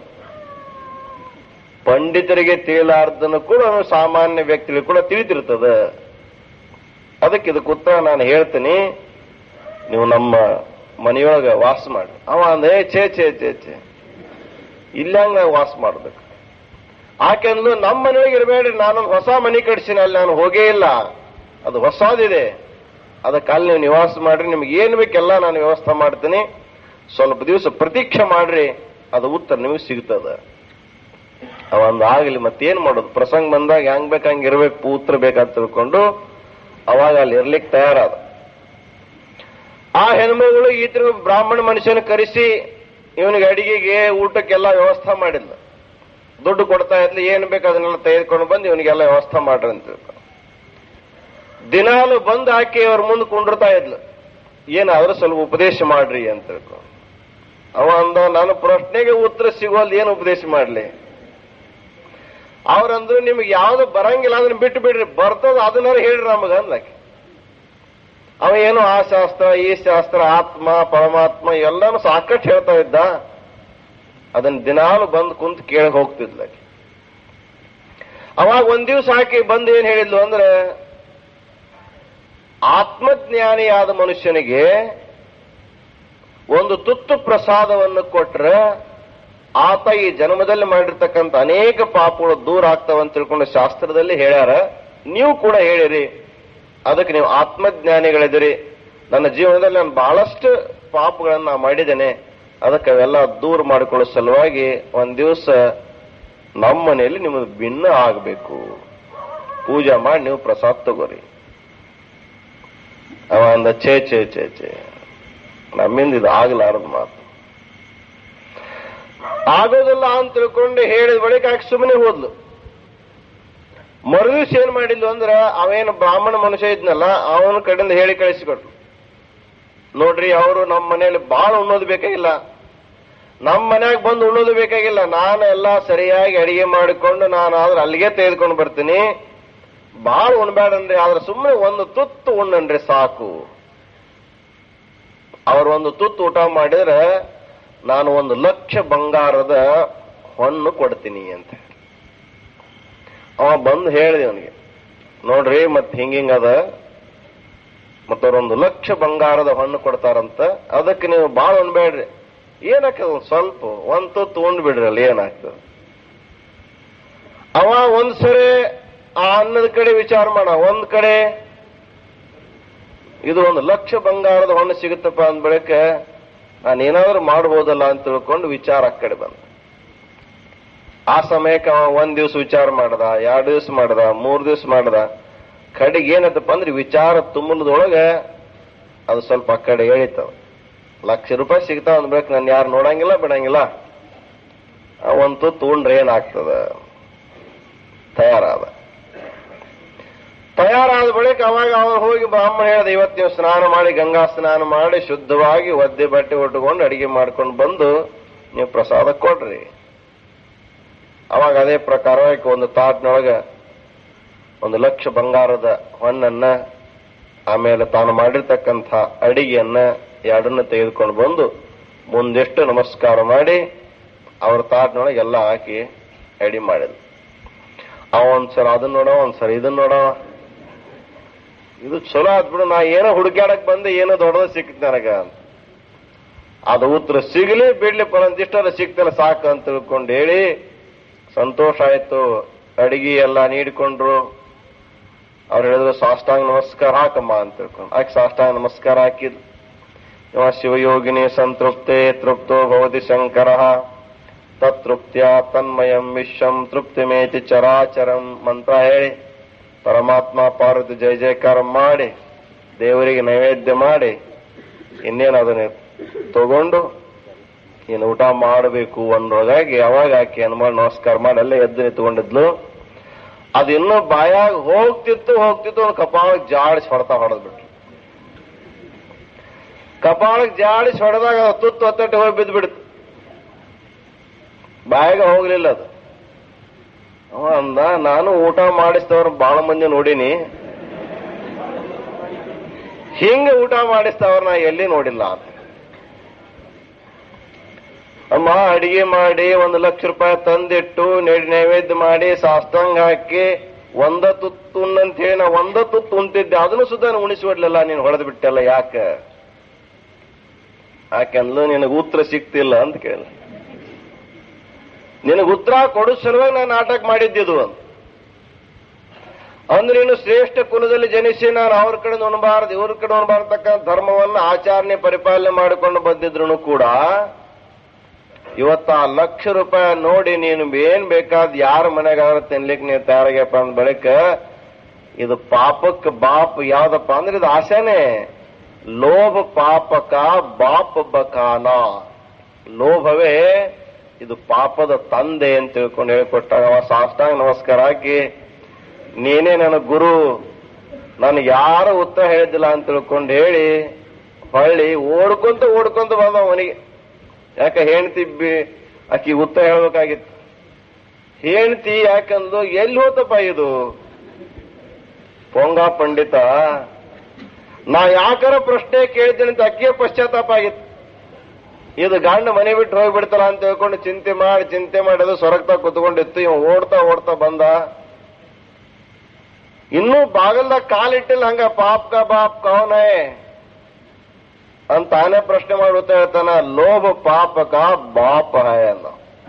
ಪಂಡಿತರಿಗೆ ತಿಳಿಲಾರ್ದನ್ನು ಕೂಡ ಸಾಮಾನ್ಯ ವ್ಯಕ್ತಿಗಳಿಗೆ ಕೂಡ ತಿಳಿತಿರ್ತದ ಅದಕ್ಕೆ ಇದಕ್ಕೆ ಉತ್ತರ ನಾನು ಹೇಳ್ತೀನಿ ನೀವು ನಮ್ಮ ಮನೆಯೊಳಗ ವಾಸ ಮಾಡಿ ಅವ ಅಂದ ಏ ಛೇ ಛೇ ಛೇ ಛೇ ಇಲ್ಲಂಗ ವಾಸ ಮಾಡ್ಬೇಕು ಆಕೆಂದ್ಲು ನಮ್ಮ ಮನೆಯೊಳಗೆ ಇರಬೇಡ್ರಿ ನಾನೊಂದು ಹೊಸ ಮನೆ ಕಟ್ಸಿನಿ ಅಲ್ಲಿ ನಾನು ಹೋಗೇ ಇಲ್ಲ ಅದು ಹೊಸದಿದೆ ಅದಕ್ಕೆ ಅಲ್ಲಿ ನೀವು ನಿವಾಸ ಮಾಡ್ರಿ ನಿಮ್ಗೆ ಏನ್ ಬೇಕೆಲ್ಲ ನಾನು ವ್ಯವಸ್ಥೆ ಮಾಡ್ತೀನಿ ಸ್ವಲ್ಪ ದಿವಸ ಪ್ರತೀಕ್ಷೆ ಮಾಡ್ರಿ ಅದು ಉತ್ತರ ನಿಮಗೆ ಸಿಗ್ತದ ಅವಂದ ಆಗ್ಲಿ ಮತ್ತೇನ್ ಮಾಡೋದು ಪ್ರಸಂಗ ಬಂದಾಗ ಹೆಂಗ್ ಬೇಕ್ ಹಂಗ್ ಇರ್ಬೇಕು ಉತ್ತರ ಬೇಕಂತ ತಿಳ್ಕೊಂಡು ಅವಾಗ ಅಲ್ಲಿ ಇರ್ಲಿಕ್ಕೆ ತಯಾರಾದ ಆ ಹೆಣ್ಮಗಳು ಈತರ ಬ್ರಾಹ್ಮಣ ಮನುಷ್ಯನ ಕರೆಸಿ ಇವನಿಗೆ ಅಡಿಗೆಗೆ ಊಟಕ್ಕೆಲ್ಲ ವ್ಯವಸ್ಥೆ ಮಾಡಿದ್ಲು ದುಡ್ಡು ಕೊಡ್ತಾ ಇದ್ಲು ಏನ್ ಬೇಕು ಅದನ್ನೆಲ್ಲ ತೆಗೆದುಕೊಂಡು ಬಂದು ಇವನಿಗೆಲ್ಲ ವ್ಯವಸ್ಥೆ ಮಾಡ್ರಿ ಅಂತ ತಿಳ್ಕೊ. ದಿನಾಲು ಬಂದು ಆಕೆ ಅವ್ರ ಮುಂದೆ ಕುಂಡಿರ್ತಾ ಇದ್ಲು ಏನಾದ್ರೂ ಸ್ವಲ್ಪ ಉಪದೇಶ ಮಾಡ್ರಿ ಅಂತ ತಿಳ್ಕೊ. ಅವ ಅಂದ ನಾನು ಪ್ರಶ್ನೆಗೆ ಉತ್ತರ ಸಿಗೋಲ್ ಏನು ಉಪದೇಶ ಮಾಡ್ಲಿ ಅವ್ರಂದ್ರು ನಿಮ್ಗೆ ಯಾವ್ದು ಬರಂಗಿಲ್ಲ ಅದನ್ನ ಬಿಟ್ಟು ಬಿಡ್ರಿ ಬರ್ತದ ಅದನ್ನಾರು ಹೇಳ್ರಿ ನಮಗ ಅಂದ್ಲಾಕೆ ಅವ ಏನು ಆ ಶಾಸ್ತ್ರ ಈ ಶಾಸ್ತ್ರ ಆತ್ಮ ಪರಮಾತ್ಮ ಎಲ್ಲಾನು ಸಾಕಷ್ಟು ಹೇಳ್ತಾ ಇದ್ದ ಅದನ್ನ ದಿನಾಲು ಬಂದು ಕುಂತು ಕೇಳಕ್ ಹೋಗ್ತಿದ್ಲಾಕೆ ಅವಾಗ ಒಂದ್ ದಿವ್ಸ ಆಕೆ ಬಂದು ಏನ್ ಹೇಳಿದ್ಲು ಅಂದ್ರೆ ಆತ್ಮಜ್ಞಾನಿಯಾದ ಮನುಷ್ಯನಿಗೆ ಒಂದು ತುತ್ತು ಪ್ರಸಾದವನ್ನು ಕೊಟ್ರೆ ಆತ ಈ ಜನ್ಮದಲ್ಲಿ ಮಾಡಿರ್ತಕ್ಕಂಥ ಅನೇಕ ಪಾಪಗಳು ದೂರ ಆಗ್ತಾವ ಅಂತ ತಿಳ್ಕೊಂಡು ಶಾಸ್ತ್ರದಲ್ಲಿ ಹೇಳ್ಯಾರ ನೀವು ಕೂಡ ಹೇಳಿರಿ ಅದಕ್ಕೆ ನೀವು ಆತ್ಮಜ್ಞಾನಿಗಳಿದಿರಿ ನನ್ನ ಜೀವನದಲ್ಲಿ ನಾನು ಬಹಳಷ್ಟು ಪಾಪಗಳನ್ನ ನಾ ಮಾಡಿದ್ದೇನೆ ಅದಕ್ಕೆ ಅವೆಲ್ಲ ದೂರ ಮಾಡಿಕೊಳ್ಳೋ ಸಲುವಾಗಿ ಒಂದ್ ದಿವಸ ನಮ್ಮ ಮನೆಯಲ್ಲಿ ನಿಮ್ಮದು ಭಿನ್ನ ಆಗಬೇಕು ಪೂಜೆ ಮಾಡಿ ನೀವು ಪ್ರಸಾದ ತಗೋರಿ ಅವ ಅಂದ ಛೇ ಛೇ ಛೇ ಛೇ ನಮ್ಮಿಂದ ಇದು ಆಗಲಾರದು ಮಾತು ಆಗೋದಿಲ್ಲ ಅಂತ ತಿಳ್ಕೊಂಡು ಹೇಳಿದ ಬಳಿಕ ಆಕೆ ಸುಮ್ಮನೆ ಹೋದ್ಲು ಮರುದಿವ್ಸ ಏನ್ ಮಾಡಿದ್ಲು ಅಂದ್ರ ಅವೇನು ಬ್ರಾಹ್ಮಣ ಮನುಷ್ಯ ಇದ್ನಲ್ಲ ಅವನ ಕಡೆಯಿಂದ ಹೇಳಿ ಕಳಿಸಿಕೊಟ್ರು ನೋಡ್ರಿ ಅವರು ನಮ್ಮ ಮನೆಯಲ್ಲಿ ಬಹಳ ಉಣ್ಣೋದು ಬೇಕಾಗಿಲ್ಲ ನಮ್ಮ ಮನ್ಯಾಗ ಬಂದು ಉಣ್ಣೋದು ಬೇಕಾಗಿಲ್ಲ ನಾನು ಎಲ್ಲಾ ಸರಿಯಾಗಿ ಅಡಿಗೆ ಮಾಡಿಕೊಂಡು ನಾನು ಆದ್ರೆ ಅಲ್ಲಿಗೆ ತೆಗೆದುಕೊಂಡು ಬರ್ತೀನಿ ಬಹಳ ಉಣ್ಬೇಡನ್ರಿ ಆದ್ರೆ ಸುಮ್ಮನೆ ಒಂದು ತುತ್ತು ಉಣ್ಣನ್ರಿ ಸಾಕು ಅವ್ರು ಒಂದು ತುತ್ತು ಊಟ ಮಾಡಿದ್ರೆ ನಾನು ಒಂದು ಲಕ್ಷ ಬಂಗಾರದ ಹೊನ್ನು ಕೊಡ್ತೀನಿ ಅಂತ ಅವ ಬಂದು ಹೇಳಿದೆ ಅವನಿಗೆ ನೋಡ್ರಿ ಮತ್ ಹಿಂಗಿಂಗ್ ಅದ ಮತ್ತ ಅವ್ರೊಂದು ಲಕ್ಷ ಬಂಗಾರದ ಹಣ್ಣು ಕೊಡ್ತಾರಂತ ಅದಕ್ಕೆ ನೀವು ಬಾಳ ಉಣ್ಬೇಡ್ರಿ ಏನಾಗ್ತದ ಒಂದ್ ಸ್ವಲ್ಪ ಒಂದ್ ತುತ್ತು ಉಂಡ್ ಬಿಡ್ರಲ್ಲ ಏನಾಗ್ತದ ಅವ ಒಂದ್ ಸರಿ ಆ ಅನ್ನದ ಕಡೆ ವಿಚಾರ ಮಾಡ ಒಂದ್ ಕಡೆ ಇದು ಒಂದು ಲಕ್ಷ ಬಂಗಾರದ ಹಣ್ಣು ಸಿಗುತ್ತಪ್ಪ ಅಂದ ಬಳಿಕ ನಾನೇನಾದ್ರೂ ಮಾಡ್ಬೋದಲ್ಲ ಅಂತ ತಿಳ್ಕೊಂಡು ವಿಚಾರ ಆ ಕಡೆ ಬಂದ ಆ ಸಮಯಕ್ಕೆ ಅವ ಒಂದ್ ದಿವ್ಸ ವಿಚಾರ ಮಾಡ್ದ ಎರಡು ದಿವ್ಸ ಮಾಡ್ದ ಮೂರ್ ದಿವ್ಸ ಮಾಡ್ದ ಕಡೆಗೆ ಏನತ್ತಪ್ಪ ಅಂದ್ರೆ ವಿಚಾರ ತುಂಬಲದೊಳಗೆ ಅದು ಸ್ವಲ್ಪ ಆ ಕಡೆ ಎಳಿತವ ಲಕ್ಷ ರೂಪಾಯಿ ಸಿಗ್ತಾವ ಅಂದ್ಬೇಕು ನಾನು ಯಾರು ನೋಡಂಗಿಲ್ಲ ಬಿಡಂಗಿಲ್ಲ ಆ ಒಂದ್ ತುತ್ತು ಉಂಡ್ರೆ ಏನಾಗ್ತದ ತಯಾರಾದ ತಯಾರಾದ ಬಳಿಕ ಅವಾಗ ಅವನು ಹೋಗಿ ಬ್ರಾಹ್ಮಣ ಹೇಳ್ದ ಇವತ್ತು ನೀವು ಸ್ನಾನ ಮಾಡಿ ಗಂಗಾ ಸ್ನಾನ ಮಾಡಿ ಶುದ್ಧವಾಗಿ ಒದ್ದೆ ಬಟ್ಟೆ ಉಟ್ಕೊಂಡು ಅಡಿಗೆ ಮಾಡ್ಕೊಂಡು ಬಂದು ನೀವು ಪ್ರಸಾದ ಕೊಡ್ರಿ ಅವಾಗ ಅದೇ ಪ್ರಕಾರವಾಗಿ ಒಂದು ತಾಟ್ನೊಳಗ ಒಂದು ಲಕ್ಷ ಬಂಗಾರದ ಹೊನ್ನನ್ನ ಆಮೇಲೆ ತಾನು ಮಾಡಿರ್ತಕ್ಕಂಥ ಅಡಿಗೆಯನ್ನ ಎರಡನ್ನ ತೆಗೆದುಕೊಂಡು ಬಂದು ಮುಂದೆಷ್ಟು ನಮಸ್ಕಾರ ಮಾಡಿ ಅವ್ರ ತಾಟ್ನೊಳಗೆ ಎಲ್ಲ ಹಾಕಿ ಅಡಿ ಮಾಡಿದ ಅವ ಒಂದ್ಸಲ ಅದನ್ನ ನೋಡವ ಒಂದ್ಸಲ ಇದನ್ನ ನೋಡವ ಇದು ಚಲೋ ಆದ್ಬಿಡು ನಾ ಏನೋ ಹುಡುಕ್ಯಾಡಕ್ ಬಂದೆ ಏನೋ ದೊಡ್ಡದ ಸಿಕ್ತ ನನಗ ಅಂತ ಅದು ಉತ್ತರ ಸಿಗಲಿ ಬಿಡ್ಲಿ ಪರಂತಿಷ್ಟರ ಸಿಕ್ತಲ್ಲ ಸಾಕು ಅಂತ ತಿಳ್ಕೊಂಡು ಹೇಳಿ ಸಂತೋಷ ಆಯ್ತು ಅಡಿಗೆ ಎಲ್ಲ ನೀಡಿಕೊಂಡ್ರು ಅವ್ರು ಹೇಳಿದ್ರು ಸಾಷ್ಟಾಂಗ ನಮಸ್ಕಾರ ಹಾಕಮ್ಮ ಅಂತ ತಿಳ್ಕೊಂಡು ಆಕೆ ಸಾಷ್ಟಾಂಗ ನಮಸ್ಕಾರ ಹಾಕಿದ್ ಇವ ಶಿವಯೋಗಿನಿ ಸಂತೃಪ್ತೆ ತೃಪ್ತೋ ಭವತಿ ಶಂಕರ ತೃಪ್ತ್ಯ ತನ್ಮಯಂ ವಿಶ್ವಂ ತೃಪ್ತಿಮೇತಿ ಚರಾಚರಂ ಮಂತ್ರ ಹೇಳಿ ಪರಮಾತ್ಮ ಪಾರ್ವತಿ ಜಯ ಜಯಕಾರ ಮಾಡಿ ದೇವರಿಗೆ ನೈವೇದ್ಯ ಮಾಡಿ ಇನ್ನೇನು ಅದನ್ನ ತಗೊಂಡು ಇನ್ನು ಊಟ ಮಾಡಬೇಕು ಅನ್ನೋದಾಗಿ ಅವಾಗ ಆಕೆ ಏನ್ ಮಾಡಿ ನಮಸ್ಕಾರ ಮಾಡಿ ಅಲ್ಲೇ ಎದ್ದು ನಿಂತ್ಕೊಂಡಿದ್ಲು ಅದು ಇನ್ನೂ ಬಾಯಾಗ ಹೋಗ್ತಿತ್ತು ಹೋಗ್ತಿತ್ತು ಒಂದು ಕಪಾಳಕ್ಕೆ ಜಾಡಿಸಿ ಹೊಡ್ತಾ ಹೊಡೆದ್ಬಿಟ್ರು ಕಪಾಳಕ್ಕೆ ಜಾಡಿಸಿ ಹೊಡೆದಾಗ ಅದು ತುತ್ತು ಹೊತ್ತಟ್ಟಿ ಹೋಗಿ ಬಿದ್ದು ಬಿಡ್ತು ಬಾಯಾಗ ಹೋಗ್ಲಿಲ್ಲ ಅದು ಅವ ಅಂದ ನಾನು ಊಟ ಮಾಡಿಸ್ತವ್ರ ಬಹಳ ಮಂದಿ ನೋಡಿನಿ ಹಿಂಗ ಊಟ ಮಾಡಿಸ್ತವ್ರ ನಾ ಎಲ್ಲಿ ನೋಡಿಲ್ಲ ಅಂತ ಅಮ್ಮ ಅಡಿಗೆ ಮಾಡಿ ಒಂದು ಲಕ್ಷ ರೂಪಾಯಿ ತಂದಿಟ್ಟು ನೆಡಿ ನೈವೇದ್ಯ ಮಾಡಿ ಸಾಷ್ಟಾಂಗ ಹಾಕಿ ಒಂದ ತುತ್ತು ಅಂತ ಹೇಳಿ ನಾ ಒಂದ ತುತ್ತು ಉಂತಿದ್ದೆ ಅದನ್ನು ಸುದ್ದ ಉಣಿಸ್ಬಿಡ್ಲಿಲ್ಲ ನೀನು ಹೊಡೆದು ಬಿಟ್ಟಲ್ಲ ಯಾಕ ಯಾಕಂದ್ಲು ನಿನಗೆ ಉತ್ತರ ಸಿಕ್ತಿಲ್ಲ ಅಂತ ಕೇಳ ನಿನಗೆ ಉತ್ತರ ಕೊಡೋ ಸಲುವಾಗಿ ನಾನು ನಾಟಕ ಮಾಡಿದ್ದಿದು ಅಂತ ಅಂದ್ರೆ ನೀನು ಶ್ರೇಷ್ಠ ಕುಲದಲ್ಲಿ ಜನಿಸಿ ನಾನು ಅವ್ರ ಕಡೆ ಉಣಬಾರದು ಇವ್ರ ಕಡೆ ಉಣಬಾರತಕ್ಕಂಥ ಧರ್ಮವನ್ನು ಆಚರಣೆ ಪರಿಪಾಲನೆ ಮಾಡಿಕೊಂಡು ಬಂದಿದ್ರು ಕೂಡ ಇವತ್ತ ಆ ಲಕ್ಷ ರೂಪಾಯಿ ನೋಡಿ ನೀನು ಏನ್ ಬೇಕಾದ ಯಾರ ಮನೆಗಾದ್ರೂ ತಿನ್ಲಿಕ್ಕೆ ನೀವು ತಯಾರಾಗ್ಯಪ್ಪ ಅಂದ ಬಳಿಕ ಇದು ಪಾಪಕ್ಕೆ ಬಾಪ್ ಯಾವ್ದಪ್ಪ ಅಂದ್ರೆ ಇದು ಆಸೆನೆ ಲೋಭ ಪಾಪಕ ಬಾಪ ಬಕಾನ ಲೋಭವೇ ಇದು ಪಾಪದ ತಂದೆ ಅಂತ ತಿಳ್ಕೊಂಡು ಹೇಳ್ಕೊಟ್ಟಾಗ ಅವ ಸಾಷ್ಟಾಂಗ ನಮಸ್ಕಾರ ಹಾಕಿ ನೀನೇ ನನ್ನ ಗುರು ನನಗೆ ಯಾರು ಉತ್ತರ ಹೇಳಿದ್ದಿಲ್ಲ ಅಂತ ತಿಳ್ಕೊಂಡು ಹೇಳಿ ಹೊಳ್ಳಿ ಓಡ್ಕೊಂತ ಓಡ್ಕೊಂತ ಬಂದ ಅವನಿಗೆ ಯಾಕೆ ಹೆಂಡತಿ ಆಕಿ ಉತ್ತರ ಹೇಳ್ಬೇಕಾಗಿತ್ತು ಹೆಂಡತಿ ಯಾಕಂದು ಎಲ್ಲಿ ಹೋತಪ್ಪ ಇದು ಪೊಂಗ ಪಂಡಿತ ನಾ ಯಾಕಾರ ಪ್ರಶ್ನೆ ಕೇಳಿದ್ದೇನೆ ಅಂತ ಅಕ್ಕಿಯ ಪಶ್ಚಾತ್ತಾಪ ಆಗಿತ್ತು ಇದು ಗಂಡ ಮನೆ ಬಿಟ್ಟು ಹೋಗ್ಬಿಡ್ತಲ್ಲ ಅಂತ ಹೇಳ್ಕೊಂಡು ಚಿಂತೆ ಮಾಡಿ ಚಿಂತೆ ಮಾಡಿ ಅದು ಸೊರಗ್ತಾ ಕುತ್ಕೊಂಡಿತ್ತು ಇವ ಓಡ್ತಾ ಓಡ್ತಾ ಬಂದ ಇನ್ನೂ ಬಾಗಲ್ದಾಗ ಕಾಲಿಟ್ಟಿಲ್ಲ ಹಂಗ ಪಾಪ್ ಕಾ ಬಾಪ್ ಕವನೇ ಅಂತ ತಾನೇ ಪ್ರಶ್ನೆ ಮಾಡುತ್ತಾ ಹೇಳ್ತಾನ ಲೋಭ ಪಾಪ ಕಾ ಬಾಪ ಹೈ ಅಂದ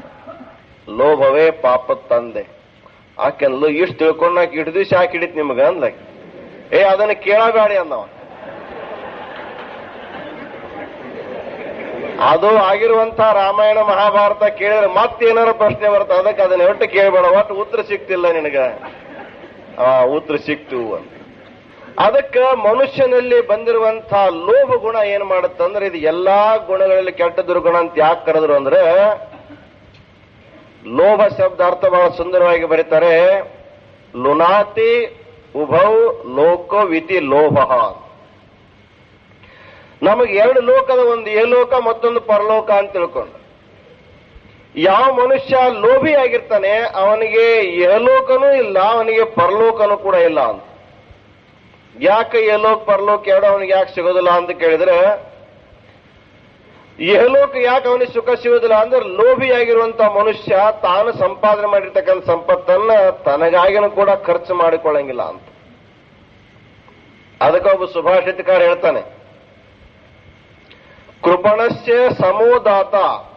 ಲೋಭವೇ ಪಾಪದ ತಂದೆ ಆಕೆನ್ಲು ಇಷ್ಟು ತಿಳ್ಕೊಂಡ್ ಆಕೆ ಇಟ್ಟು ದಿವಸ ಯಾಕೆ ಹಿಡಿತ್ ನಿಮ್ಗ ಅಂದ್ಲ ಏ ಅದನ್ನ ಕೇಳಬೇಡಿ ಅಂದವ ಅದು ಆಗಿರುವಂತ ರಾಮಾಯಣ ಮಹಾಭಾರತ ಕೇಳಿದ್ರೆ ಮತ್ತೇನಾರ ಪ್ರಶ್ನೆ ಬರುತ್ತೆ ಅದಕ್ಕೆ ಅದನ್ನ ಒಟ್ಟು ಕೇಳಬೇಡ ಒಟ್ಟು ಉತ್ತರ ಸಿಕ್ತಿಲ್ಲ ನಿನಗ ಆ ಉತ್ತರ ಸಿಕ್ತು ಅಂತ ಅದಕ್ಕೆ ಮನುಷ್ಯನಲ್ಲಿ ಬಂದಿರುವಂತ ಲೋಭ ಗುಣ ಏನ್ ಮಾಡುತ್ತಂದ್ರೆ ಇದು ಎಲ್ಲಾ ಗುಣಗಳಲ್ಲಿ ಕೆಟ್ಟ ದುರ್ಗುಣ ಅಂತ ಯಾಕೆ ಕರೆದ್ರು ಅಂದ್ರೆ ಲೋಭ ಶಬ್ದ ಅರ್ಥ ಬಹಳ ಸುಂದರವಾಗಿ ಬರೀತಾರೆ ಲುನಾತಿ ಉಭೌ ಲೋಕೋ ವಿತಿ ಲೋಭ ನಮಗೆ ಎರಡು ಲೋಕದ ಒಂದು ಏಲೋಕ ಮತ್ತೊಂದು ಪರಲೋಕ ಅಂತ ತಿಳ್ಕೊಂಡು ಯಾವ ಮನುಷ್ಯ ಲೋಭಿ ಆಗಿರ್ತಾನೆ ಅವನಿಗೆ ಏಲೋಕನೂ ಇಲ್ಲ ಅವನಿಗೆ ಪರಲೋಕನೂ ಕೂಡ ಇಲ್ಲ ಅಂತ ಯಾಕೆ ಏಲೋಕ್ ಪರಲೋಕ ಎರಡು ಅವನಿಗೆ ಯಾಕೆ ಸಿಗೋದಿಲ್ಲ ಅಂತ ಕೇಳಿದ್ರೆ ಏಲೋಕ ಯಾಕೆ ಅವನಿಗೆ ಸುಖ ಸಿಗೋದಿಲ್ಲ ಅಂದ್ರೆ ಲೋಭಿಯಾಗಿರುವಂತ ಮನುಷ್ಯ ತಾನು ಸಂಪಾದನೆ ಮಾಡಿರ್ತಕ್ಕಂಥ ಸಂಪತ್ತನ್ನ ತನಗಾಗಿನೂ ಕೂಡ ಖರ್ಚು ಮಾಡಿಕೊಳ್ಳಂಗಿಲ್ಲ ಅಂತ ಅದಕ್ಕೆ ಒಬ್ಬ ಸುಭಾಷಿತಕಾರ ಹೇಳ್ತಾನೆ ಕೃಪಣಸ್ಯ ಸಮೋದಾತ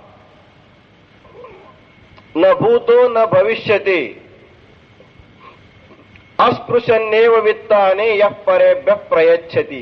ನ ಭೂತೋ ನ ಭವಿಷ್ಯತಿ ಅಸ್ಪೃಶನ್ನೇವ ವಿತ್ತಾನೆ ಯಃ ಪರೇಭ್ಯ ಪ್ರಯಚ್ಛತಿ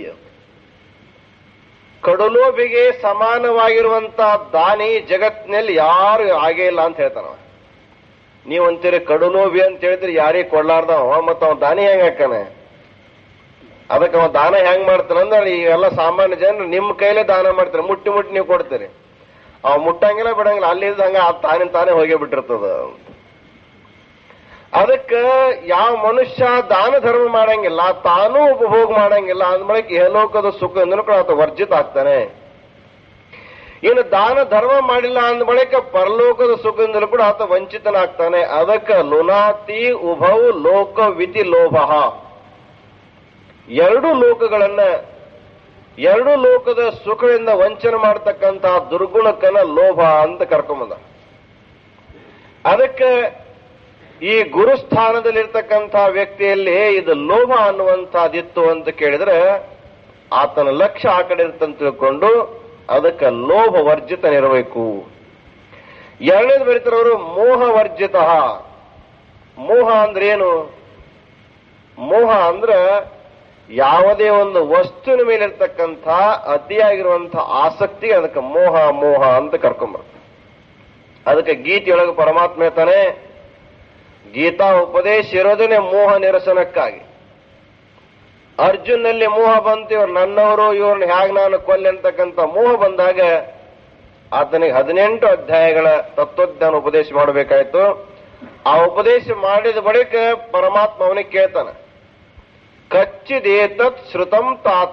ಕಡುಲೋಭಿಗೆ ಸಮಾನವಾಗಿರುವಂತ ದಾನಿ ಜಗತ್ತಿನಲ್ಲಿ ಯಾರು ಆಗೇ ಇಲ್ಲ ಅಂತ ಹೇಳ್ತಾನವ ನೀವು ಅಂತೀರಿ ಕಡುಲೋಭಿ ಅಂತ ಹೇಳಿದ್ರೆ ಯಾರಿಗೆ ಕೊಡ್ಲಾರ್ದವ ಮತ್ತ ಅವ ದಾನಿ ಹೆಂಗ್ ಹಾಕಾನೆ ಅದಕ್ಕೆ ಅವ ದಾನ ಹೆಂಗ್ ಮಾಡ್ತಾನಂದ್ರೆ ಈ ಎಲ್ಲ ಸಾಮಾನ್ಯ ಜನರು ನಿಮ್ಮ ಕೈಲೇ ದಾನ ಮಾಡ್ತಾರೆ ಮುಟ್ಟಿ ಮುಟ್ಟಿ ನೀವು ಕೊಡ್ತೀರಿ ಅವ ಮುಟ್ಟಂಗಿಲ್ಲ ಬಿಡಂಗಿಲ್ಲ ಅಲ್ಲಿದ್ದ ಹಂಗ ಆ ತಾನಿನ ತಾನೇ ಹೋಗೇ ಬಿಟ್ಟಿರ್ತದ ಅದಕ್ಕೆ ಯಾವ ಮನುಷ್ಯ ದಾನ ಧರ್ಮ ಮಾಡಂಗಿಲ್ಲ ತಾನೂ ಉಪಭೋಗ ಮಾಡಂಗಿಲ್ಲ ಅಂದ್ಮೇಲೆ ಏಲೋಕದ ಸುಖದಿಂದಲೂ ಕೂಡ ಆತ ವರ್ಜಿತ ಆಗ್ತಾನೆ ಇನ್ನು ದಾನ ಧರ್ಮ ಮಾಡಿಲ್ಲ ಅಂದ ಬಳಿಕ ಪರಲೋಕದ ಸುಖದಿಂದಲೂ ಕೂಡ ಆತ ವಂಚಿತನಾಗ್ತಾನೆ ಅದಕ್ಕೆ ಲುನಾತಿ ಉಭೌ ಲೋಕ ವಿಧಿ ಲೋಭ ಎರಡು ಲೋಕಗಳನ್ನ ಎರಡು ಲೋಕದ ಸುಖದಿಂದ ವಂಚನೆ ಮಾಡತಕ್ಕಂತಹ ದುರ್ಗುಣಕ್ಕನ ಲೋಭ ಅಂತ ಕರ್ಕೊಂಬಂದ ಅದಕ್ಕೆ ಈ ಗುರುಸ್ಥಾನದಲ್ಲಿರ್ತಕ್ಕಂಥ ವ್ಯಕ್ತಿಯಲ್ಲಿ ಇದು ಲೋಭ ಅನ್ನುವಂಥದ್ದಿತ್ತು ಅಂತ ಕೇಳಿದ್ರೆ ಆತನ ಲಕ್ಷ್ಯ ಆ ಕಡೆ ಇರ್ತಂತ ತಿಳ್ಕೊಂಡು ಅದಕ್ಕೆ ಲೋಭ ವರ್ಜಿತನಿರಬೇಕು ಎರಡನೇದು ಬರೀತಾರವರು ಮೋಹ ವರ್ಜಿತ ಮೋಹ ಅಂದ್ರೆ ಏನು ಮೋಹ ಅಂದ್ರೆ ಯಾವುದೇ ಒಂದು ವಸ್ತುವಿನ ಮೇಲೆ ಇರ್ತಕ್ಕಂಥ ಅತಿಯಾಗಿರುವಂಥ ಆಸಕ್ತಿ ಅದಕ್ಕೆ ಮೋಹ ಮೋಹ ಅಂತ ಕರ್ಕೊಂಬರ್ತಾರೆ ಅದಕ್ಕೆ ಗೀತೆಯೊಳಗೆ ಪರಮಾತ್ಮ ಹೇಳ್ತಾನೆ ಗೀತಾ ಉಪದೇಶ ಇರೋದನ್ನೇ ಮೋಹ ನಿರಸನಕ್ಕಾಗಿ ಅರ್ಜುನಲ್ಲಿ ಮೋಹ ಬಂತು ಇವ್ರು ನನ್ನವರು ಇವ್ರನ್ನ ಹೇಗೆ ನಾನು ಕೊಲ್ಲೆ ಅಂತಕ್ಕಂಥ ಮೋಹ ಬಂದಾಗ ಆತನಿಗೆ ಹದಿನೆಂಟು ಅಧ್ಯಾಯಗಳ ತತ್ವಜ್ಞಾನ ಉಪದೇಶ ಮಾಡಬೇಕಾಯ್ತು ಆ ಉಪದೇಶ ಮಾಡಿದ ಬಳಿಕ ಪರಮಾತ್ಮ ಅವನಿಗೆ ಕೇಳ್ತಾನೆ ಕಚ್ಚಿದೇತತ್ ಶ್ರುತಂ ತಾತ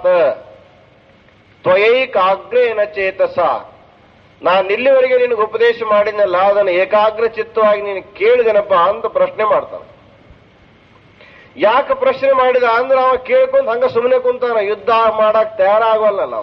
ತ್ವಯೈಕಾಗ್ರೇನ ಚೇತಸ ನಾನು ಇಲ್ಲಿವರೆಗೆ ನಿನಗೆ ಉಪದೇಶ ಮಾಡಿದ್ನಲ್ಲ ಅದನ್ನು ಏಕಾಗ್ರ ಚಿತ್ತವಾಗಿ ನೀನು ಕೇಳಿದನಪ್ಪ ಅಂತ ಪ್ರಶ್ನೆ ಮಾಡ್ತಾನೆ ಯಾಕೆ ಪ್ರಶ್ನೆ ಮಾಡಿದ ಅಂದ್ರೆ ಅವ ಕೇಳ್ಕೊಂತ ಹಂಗ ಸುಮ್ಮನೆ ಕುಂತಾನ ಯುದ್ಧ ಮಾಡಕ್ ತಯಾರಾಗವಲ್ಲ ಅವ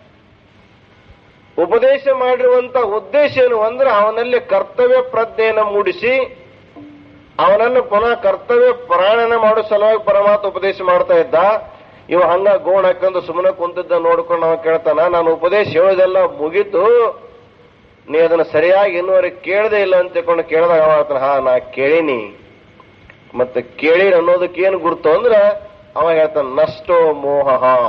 ಉಪದೇಶ ಮಾಡಿರುವಂತ ಉದ್ದೇಶ ಏನು ಅಂದ್ರೆ ಅವನಲ್ಲಿ ಕರ್ತವ್ಯ ಪ್ರಜ್ಞೆಯನ್ನು ಮೂಡಿಸಿ ಅವನನ್ನು ಪುನಃ ಕರ್ತವ್ಯ ಪರಾಯಣ ಮಾಡೋ ಸಲುವಾಗಿ ಪರಮಾತ್ಮ ಉಪದೇಶ ಮಾಡ್ತಾ ಇದ್ದ ಇವ ಹಂಗ ಗೋಣ ಹಾಕೊಂಡು ಸುಮ್ಮನೆ ಕುಂತಿದ್ದ ನೋಡ್ಕೊಂಡು ಅವ ಕೇಳ್ತಾನ ನಾನು ಉಪದೇಶ ಹೇಳೋದೆಲ್ಲ ಮುಗೀತು ನೀ ಅದನ್ನ ಸರಿಯಾಗಿ ಇನ್ನುವರೆಗೆ ಕೇಳದೆ ಇಲ್ಲ ಅಂತ ತಿಳ್ಕೊಂಡು ಕೇಳಿದಾಗ ಅವ ಹೇಳ್ತಾನ ಹಾ ನಾ ಕೇಳೀನಿ ಮತ್ತೆ ಕೇಳಿ ಅನ್ನೋದಕ್ಕೆ ಏನು ಗುರುತು ಅಂದ್ರೆ ಅವ ಹೇಳ್ತಾನ ನಷ್ಟೋ ಮೋಹ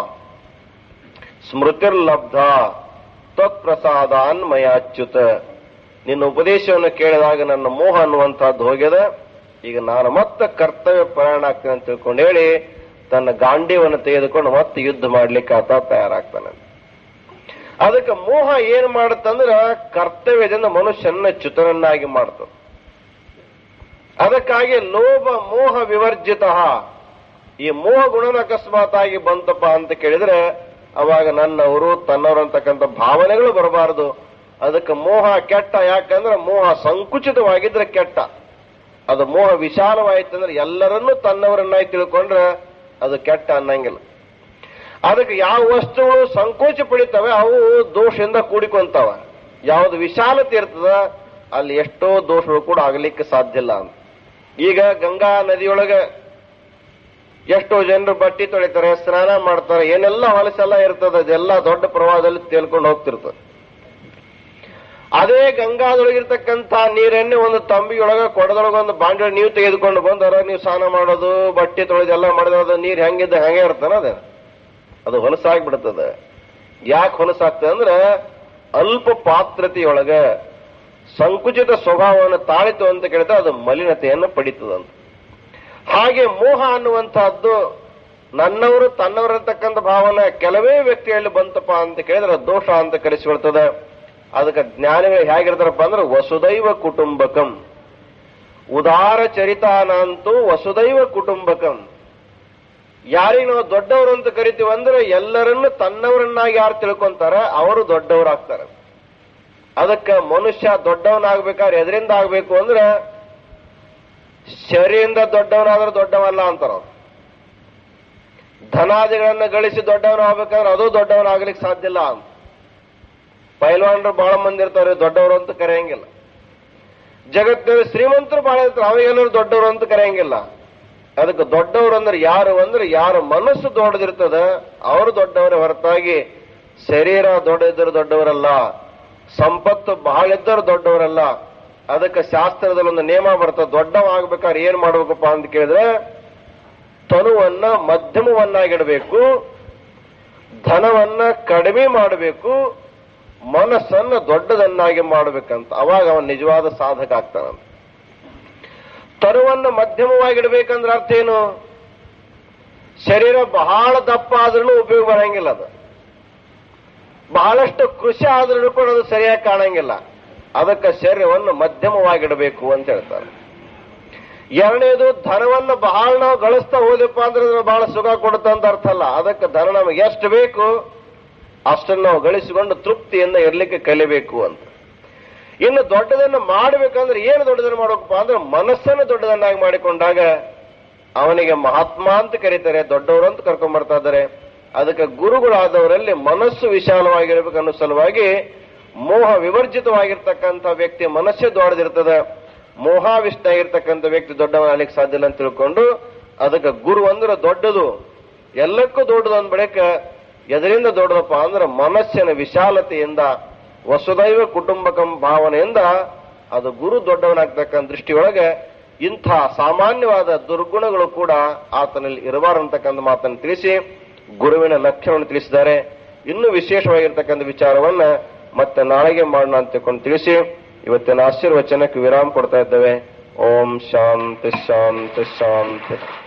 ಸ್ಮೃತಿರ್ಲಬ್ಧ ತತ್ಪ್ರಸಾದಾನ್ಮಯಾಚ್ಯುತ ನಿನ್ನ ಉಪದೇಶವನ್ನು ಕೇಳಿದಾಗ ನನ್ನ ಮೋಹ ಅನ್ನುವಂತಹದ್ದು ಹೋಗ್ಯದ ಈಗ ನಾನು ಮತ್ತೆ ಕರ್ತವ್ಯ ಪ್ರಯಾಣ ಆಗ್ತೇನೆ ಅಂತ ತಿಳ್ಕೊಂಡು ಹೇಳಿ ತನ್ನ ಗಾಂಡೀವನ್ನು ತೆಗೆದುಕೊಂಡು ಮತ್ತೆ ಯುದ್ಧ ಮಾಡ್ಲಿಕ್ಕೆ ಆತ ತಯಾರಾಗ್ತಾನೆ ಅದಕ್ಕೆ ಮೋಹ ಏನ್ ಮಾಡುತ್ತಂದ್ರ ಕರ್ತವ್ಯದಿಂದ ಮನುಷ್ಯನ ಚ್ಯುತನನ್ನಾಗಿ ಮಾಡ್ತದೆ ಅದಕ್ಕಾಗಿ ಲೋಭ ಮೋಹ ವಿವರ್ಜಿತ ಈ ಮೋಹ ಗುಣನ ಅಕಸ್ಮಾತ್ ಆಗಿ ಬಂತಪ್ಪ ಅಂತ ಕೇಳಿದ್ರೆ ಅವಾಗ ನನ್ನವರು ತನ್ನವರು ಅಂತಕ್ಕಂಥ ಭಾವನೆಗಳು ಬರಬಾರದು ಅದಕ್ಕೆ ಮೋಹ ಕೆಟ್ಟ ಯಾಕಂದ್ರೆ ಮೋಹ ಸಂಕುಚಿತವಾಗಿದ್ರೆ ಕೆಟ್ಟ ಅದು ಮೋಹ ವಿಶಾಲವಾಯ್ತಂದ್ರೆ ಎಲ್ಲರನ್ನೂ ತನ್ನವರನ್ನಾಗಿ ತಿಳ್ಕೊಂಡ್ರೆ ಅದು ಕೆಟ್ಟ ಅನ್ನಂಗಿಲ್ಲ ಅದಕ್ಕೆ ಯಾವ ವಸ್ತುಗಳು ಸಂಕೋಚ ಪಡಿತವೆ ಅವು ದೋಷದಿಂದ ಕೂಡಿಕೊಂತಾವ ಯಾವ್ದು ವಿಶಾಲತೆ ಇರ್ತದ ಅಲ್ಲಿ ಎಷ್ಟೋ ದೋಷಗಳು ಕೂಡ ಆಗಲಿಕ್ಕೆ ಸಾಧ್ಯ ಇಲ್ಲ ಅಂತ ಈಗ ಗಂಗಾ ನದಿಯೊಳಗೆ ಎಷ್ಟೋ ಜನರು ಬಟ್ಟಿ ತೊಳಿತಾರೆ ಸ್ನಾನ ಮಾಡ್ತಾರೆ ಏನೆಲ್ಲ ಹೊಲಸೆಲ್ಲ ಇರ್ತದೆ ಅದೆಲ್ಲ ದೊಡ್ಡ ಪ್ರವಾಹದಲ್ಲಿ ತೇಲ್ಕೊಂಡು ಹೋಗ್ತಿರ್ತದೆ ಅದೇ ಗಂಗಾದೊಳಗಿರ್ತಕ್ಕಂಥ ನೀರನ್ನೇ ಒಂದು ತಂಬಿಯೊಳಗ ಕೊಡದೊಳಗ ಒಂದು ಬಾಂಡೆ ನೀವು ತೆಗೆದುಕೊಂಡು ಬಂದರ ನೀವು ಸ್ನಾನ ಮಾಡೋದು ಬಟ್ಟೆ ತೊಳೆದೆಲ್ಲ ಮಾಡಿದ್ರೆ ಅದು ನೀರು ಹೆಂಗಿದ್ದ ಹಂಗೆ ಇರ್ತಾನ ಅದು ಅದು ಹೊಲಸಾಗ್ಬಿಡ್ತದೆ ಯಾಕೆ ಹೊಲಸಾಗ್ತದೆ ಅಂದ್ರೆ ಅಲ್ಪ ಪಾತ್ರತೆಯೊಳಗ ಸಂಕುಚಿತ ಸ್ವಭಾವವನ್ನು ತಾಳಿತು ಅಂತ ಕೇಳಿದ್ರೆ ಅದು ಮಲಿನತೆಯನ್ನು ಪಡಿತದಂತ ಹಾಗೆ ಮೋಹ ಅನ್ನುವಂತಹದ್ದು ನನ್ನವರು ತನ್ನವರಿರ್ತಕ್ಕಂಥ ಭಾವನೆ ಕೆಲವೇ ವ್ಯಕ್ತಿಯಲ್ಲಿ ಬಂತಪ್ಪ ಅಂತ ಕೇಳಿದ್ರೆ ಅದು ದೋಷ ಅಂತ ಕರೆಸಿಕೊಳ್ತದೆ ಅದಕ್ಕೆ ಜ್ಞಾನಿಗಳು ಹೇಗಿರ್ತಾರಪ್ಪ ಅಂದ್ರೆ ವಸುದೈವ ಕುಟುಂಬಕಂ ಉದಾರ ಚರಿತಾನಂತೂ ವಸುದೈವ ಕುಟುಂಬಕಂ ಯಾರಿಗೆ ನಾವು ದೊಡ್ಡವರು ಅಂತ ಕರಿತೀವಿ ಅಂದ್ರೆ ಎಲ್ಲರನ್ನು ತನ್ನವರನ್ನಾಗಿ ಯಾರು ತಿಳ್ಕೊಂತಾರೆ ಅವರು ದೊಡ್ಡವರಾಗ್ತಾರೆ ಅದಕ್ಕೆ ಮನುಷ್ಯ ದೊಡ್ಡವನಾಗ್ಬೇಕಾದ್ರೆ ಎದರಿಂದ ಆಗ್ಬೇಕು ಅಂದ್ರೆ ಶರಿಯಿಂದ ದೊಡ್ಡವನಾದ್ರೆ ದೊಡ್ಡವಲ್ಲ ಅಂತಾರ ಅವ್ರು. ಧನಾದಿಗಳನ್ನ ಗಳಿಸಿ ದೊಡ್ಡವನಾಗ್ಬೇಕಂದ್ರೆ ಅದು ದೊಡ್ಡವನಾಗ್ಲಿಕ್ಕೆ ಸಾಧ್ಯ ಇಲ್ಲ ಅಂತ ಪೈಲ್ವಾನರು ಬಹಳ ಮಂದಿ ಇರ್ತಾರೆ ದೊಡ್ಡವರು ಅಂತ ಕರೆಯಂಗಿಲ್ಲ ಜಗತ್ತಿನಲ್ಲಿ ಶ್ರೀಮಂತರು ಬಹಳ ಇರ್ತಾರೆ ಅವಾಗೆಲ್ಲರೂ ದೊಡ್ಡವರು ಅಂತ ಕರೆಯಂಗಿಲ್ಲ ಅದಕ್ಕೆ ದೊಡ್ಡವರು ಅಂದ್ರೆ ಯಾರು ಅಂದ್ರೆ ಯಾರ ಮನಸ್ಸು ದೊಡ್ಡದಿರ್ತದ ಅವರು ದೊಡ್ಡವರೇ ಹೊರತಾಗಿ ಶರೀರ ದೊಡ್ಡದಿದ್ದರು ದೊಡ್ಡವರಲ್ಲ ಸಂಪತ್ತು ಬಹಳ ಇದ್ದರು ದೊಡ್ಡವರಲ್ಲ ಅದಕ್ಕೆ ಶಾಸ್ತ್ರದಲ್ಲಿ ಒಂದು ನಿಯಮ ಬರ್ತದೆ ದೊಡ್ಡವಾಗ್ಬೇಕಾದ್ರೆ ಏನ್ ಮಾಡ್ಬೇಕಪ್ಪ ಅಂತ ಕೇಳಿದ್ರೆ ತನುವನ್ನ ಮಧ್ಯಮವನ್ನಾಗಿಡಬೇಕು ಧನವನ್ನ ಕಡಿಮೆ ಮಾಡಬೇಕು ಮನಸ್ಸನ್ನ ದೊಡ್ಡದನ್ನಾಗಿ ಮಾಡಬೇಕಂತ ಅವಾಗ ಅವನು ನಿಜವಾದ ಸಾಧಕ ಆಗ್ತಾನಂತ ತರುವನ್ನು ಮಧ್ಯಮವಾಗಿಡ್ಬೇಕಂದ್ರೆ ಅರ್ಥ ಏನು ಶರೀರ ಬಹಳ ದಪ್ಪ ಆದ್ರೂ ಉಪಯೋಗ ಬರಂಗಿಲ್ಲ ಅದು ಬಹಳಷ್ಟು ಕೃಷಿ ಆದ್ರೂ ಕೂಡ ಅದು ಸರಿಯಾಗಿ ಕಾಣಂಗಿಲ್ಲ ಅದಕ್ಕೆ ಶರೀರವನ್ನು ಮಧ್ಯಮವಾಗಿಡಬೇಕು ಅಂತ ಹೇಳ್ತಾರೆ ಎರಡನೇದು ಧನವನ್ನು ಬಹಳ ನಾವು ಗಳಿಸ್ತಾ ಹೋದಪ್ಪ ಅಂದ್ರೆ ಅದು ಬಹಳ ಸುಖ ಕೊಡುತ್ತೆ ಅಂತ ಅರ್ಥ ಅಲ್ಲ ಅದಕ್ಕೆ ಧನ ನಮಗೆ ಎಷ್ಟು ಬೇಕು ಅಷ್ಟನ್ನು ನಾವು ಗಳಿಸಿಕೊಂಡು ತೃಪ್ತಿಯಿಂದ ಇರ್ಲಿಕ್ಕೆ ಕಲಿಬೇಕು ಅಂತ ಇನ್ನು ದೊಡ್ಡದನ್ನು ಮಾಡಬೇಕಂದ್ರೆ ಏನು ದೊಡ್ಡದನ್ನು ಮಾಡಬೇಕಪ್ಪ ಅಂದ್ರೆ ಮನಸ್ಸನ್ನು ದೊಡ್ಡದನ್ನಾಗಿ ಮಾಡಿಕೊಂಡಾಗ ಅವನಿಗೆ ಮಹಾತ್ಮ ಅಂತ ಕರೀತಾರೆ ದೊಡ್ಡವರು ಅಂತ ಕರ್ಕೊಂಡ್ ಬರ್ತಾ ಇದ್ದಾರೆ ಅದಕ್ಕೆ ಗುರುಗಳಾದವರಲ್ಲಿ ಮನಸ್ಸು ವಿಶಾಲವಾಗಿರ್ಬೇಕು ಅನ್ನೋ ಸಲುವಾಗಿ ಮೋಹ ವಿವರ್ಜಿತವಾಗಿರ್ತಕ್ಕಂಥ ವ್ಯಕ್ತಿ ಮನಸ್ಸೇ ದೊಡ್ಡದಿರ್ತದೆ ಮೋಹಾವಿಷ್ಟ ಆಗಿರ್ತಕ್ಕಂಥ ವ್ಯಕ್ತಿ ದೊಡ್ಡವನಾಗಲಿಕ್ಕೆ ಸಾಧ್ಯ ಇಲ್ಲ ಅಂತ ತಿಳ್ಕೊಂಡು ಅದಕ್ಕೆ ಗುರು ಅಂದ್ರೆ ದೊಡ್ಡದು ಎಲ್ಲಕ್ಕೂ ದೊಡ್ಡದು ಅಂದ್ ಬಳಿಕ ಎದರಿಂದ ದೊಡ್ಡದಪ್ಪ ಅಂದ್ರೆ ಮನಸ್ಸಿನ ವಿಶಾಲತೆಯಿಂದ ವಸುದೈವ ಕುಟುಂಬಕಂ ಭಾವನೆಯಿಂದ ಅದು ಗುರು ದೊಡ್ಡವನಾಗ್ತಕ್ಕಂಥ ದೃಷ್ಟಿಯೊಳಗೆ ಇಂಥ ಸಾಮಾನ್ಯವಾದ ದುರ್ಗುಣಗಳು ಕೂಡ ಆತನಲ್ಲಿ ಇರಬಾರಂತಕ್ಕಂಥ ಮಾತನ್ನು ತಿಳಿಸಿ ಗುರುವಿನ ಲಕ್ಷಣವನ್ನು ತಿಳಿಸಿದ್ದಾರೆ ಇನ್ನೂ ವಿಶೇಷವಾಗಿರ್ತಕ್ಕಂಥ ವಿಚಾರವನ್ನ ಮತ್ತೆ ನಾಳೆಗೆ ಮಾಡೋಣ ಅಂತ ತಿಳ್ಕೊಂಡು ತಿಳಿಸಿ ಇವತ್ತಿನ ಆಶೀರ್ವಚನಕ್ಕೆ ವಿರಾಮ ಕೊಡ್ತಾ ಇದ್ದೇವೆ ಓಂ ಶಾಂತಿ ಶಾಂತಿ ಶಾಂತಿ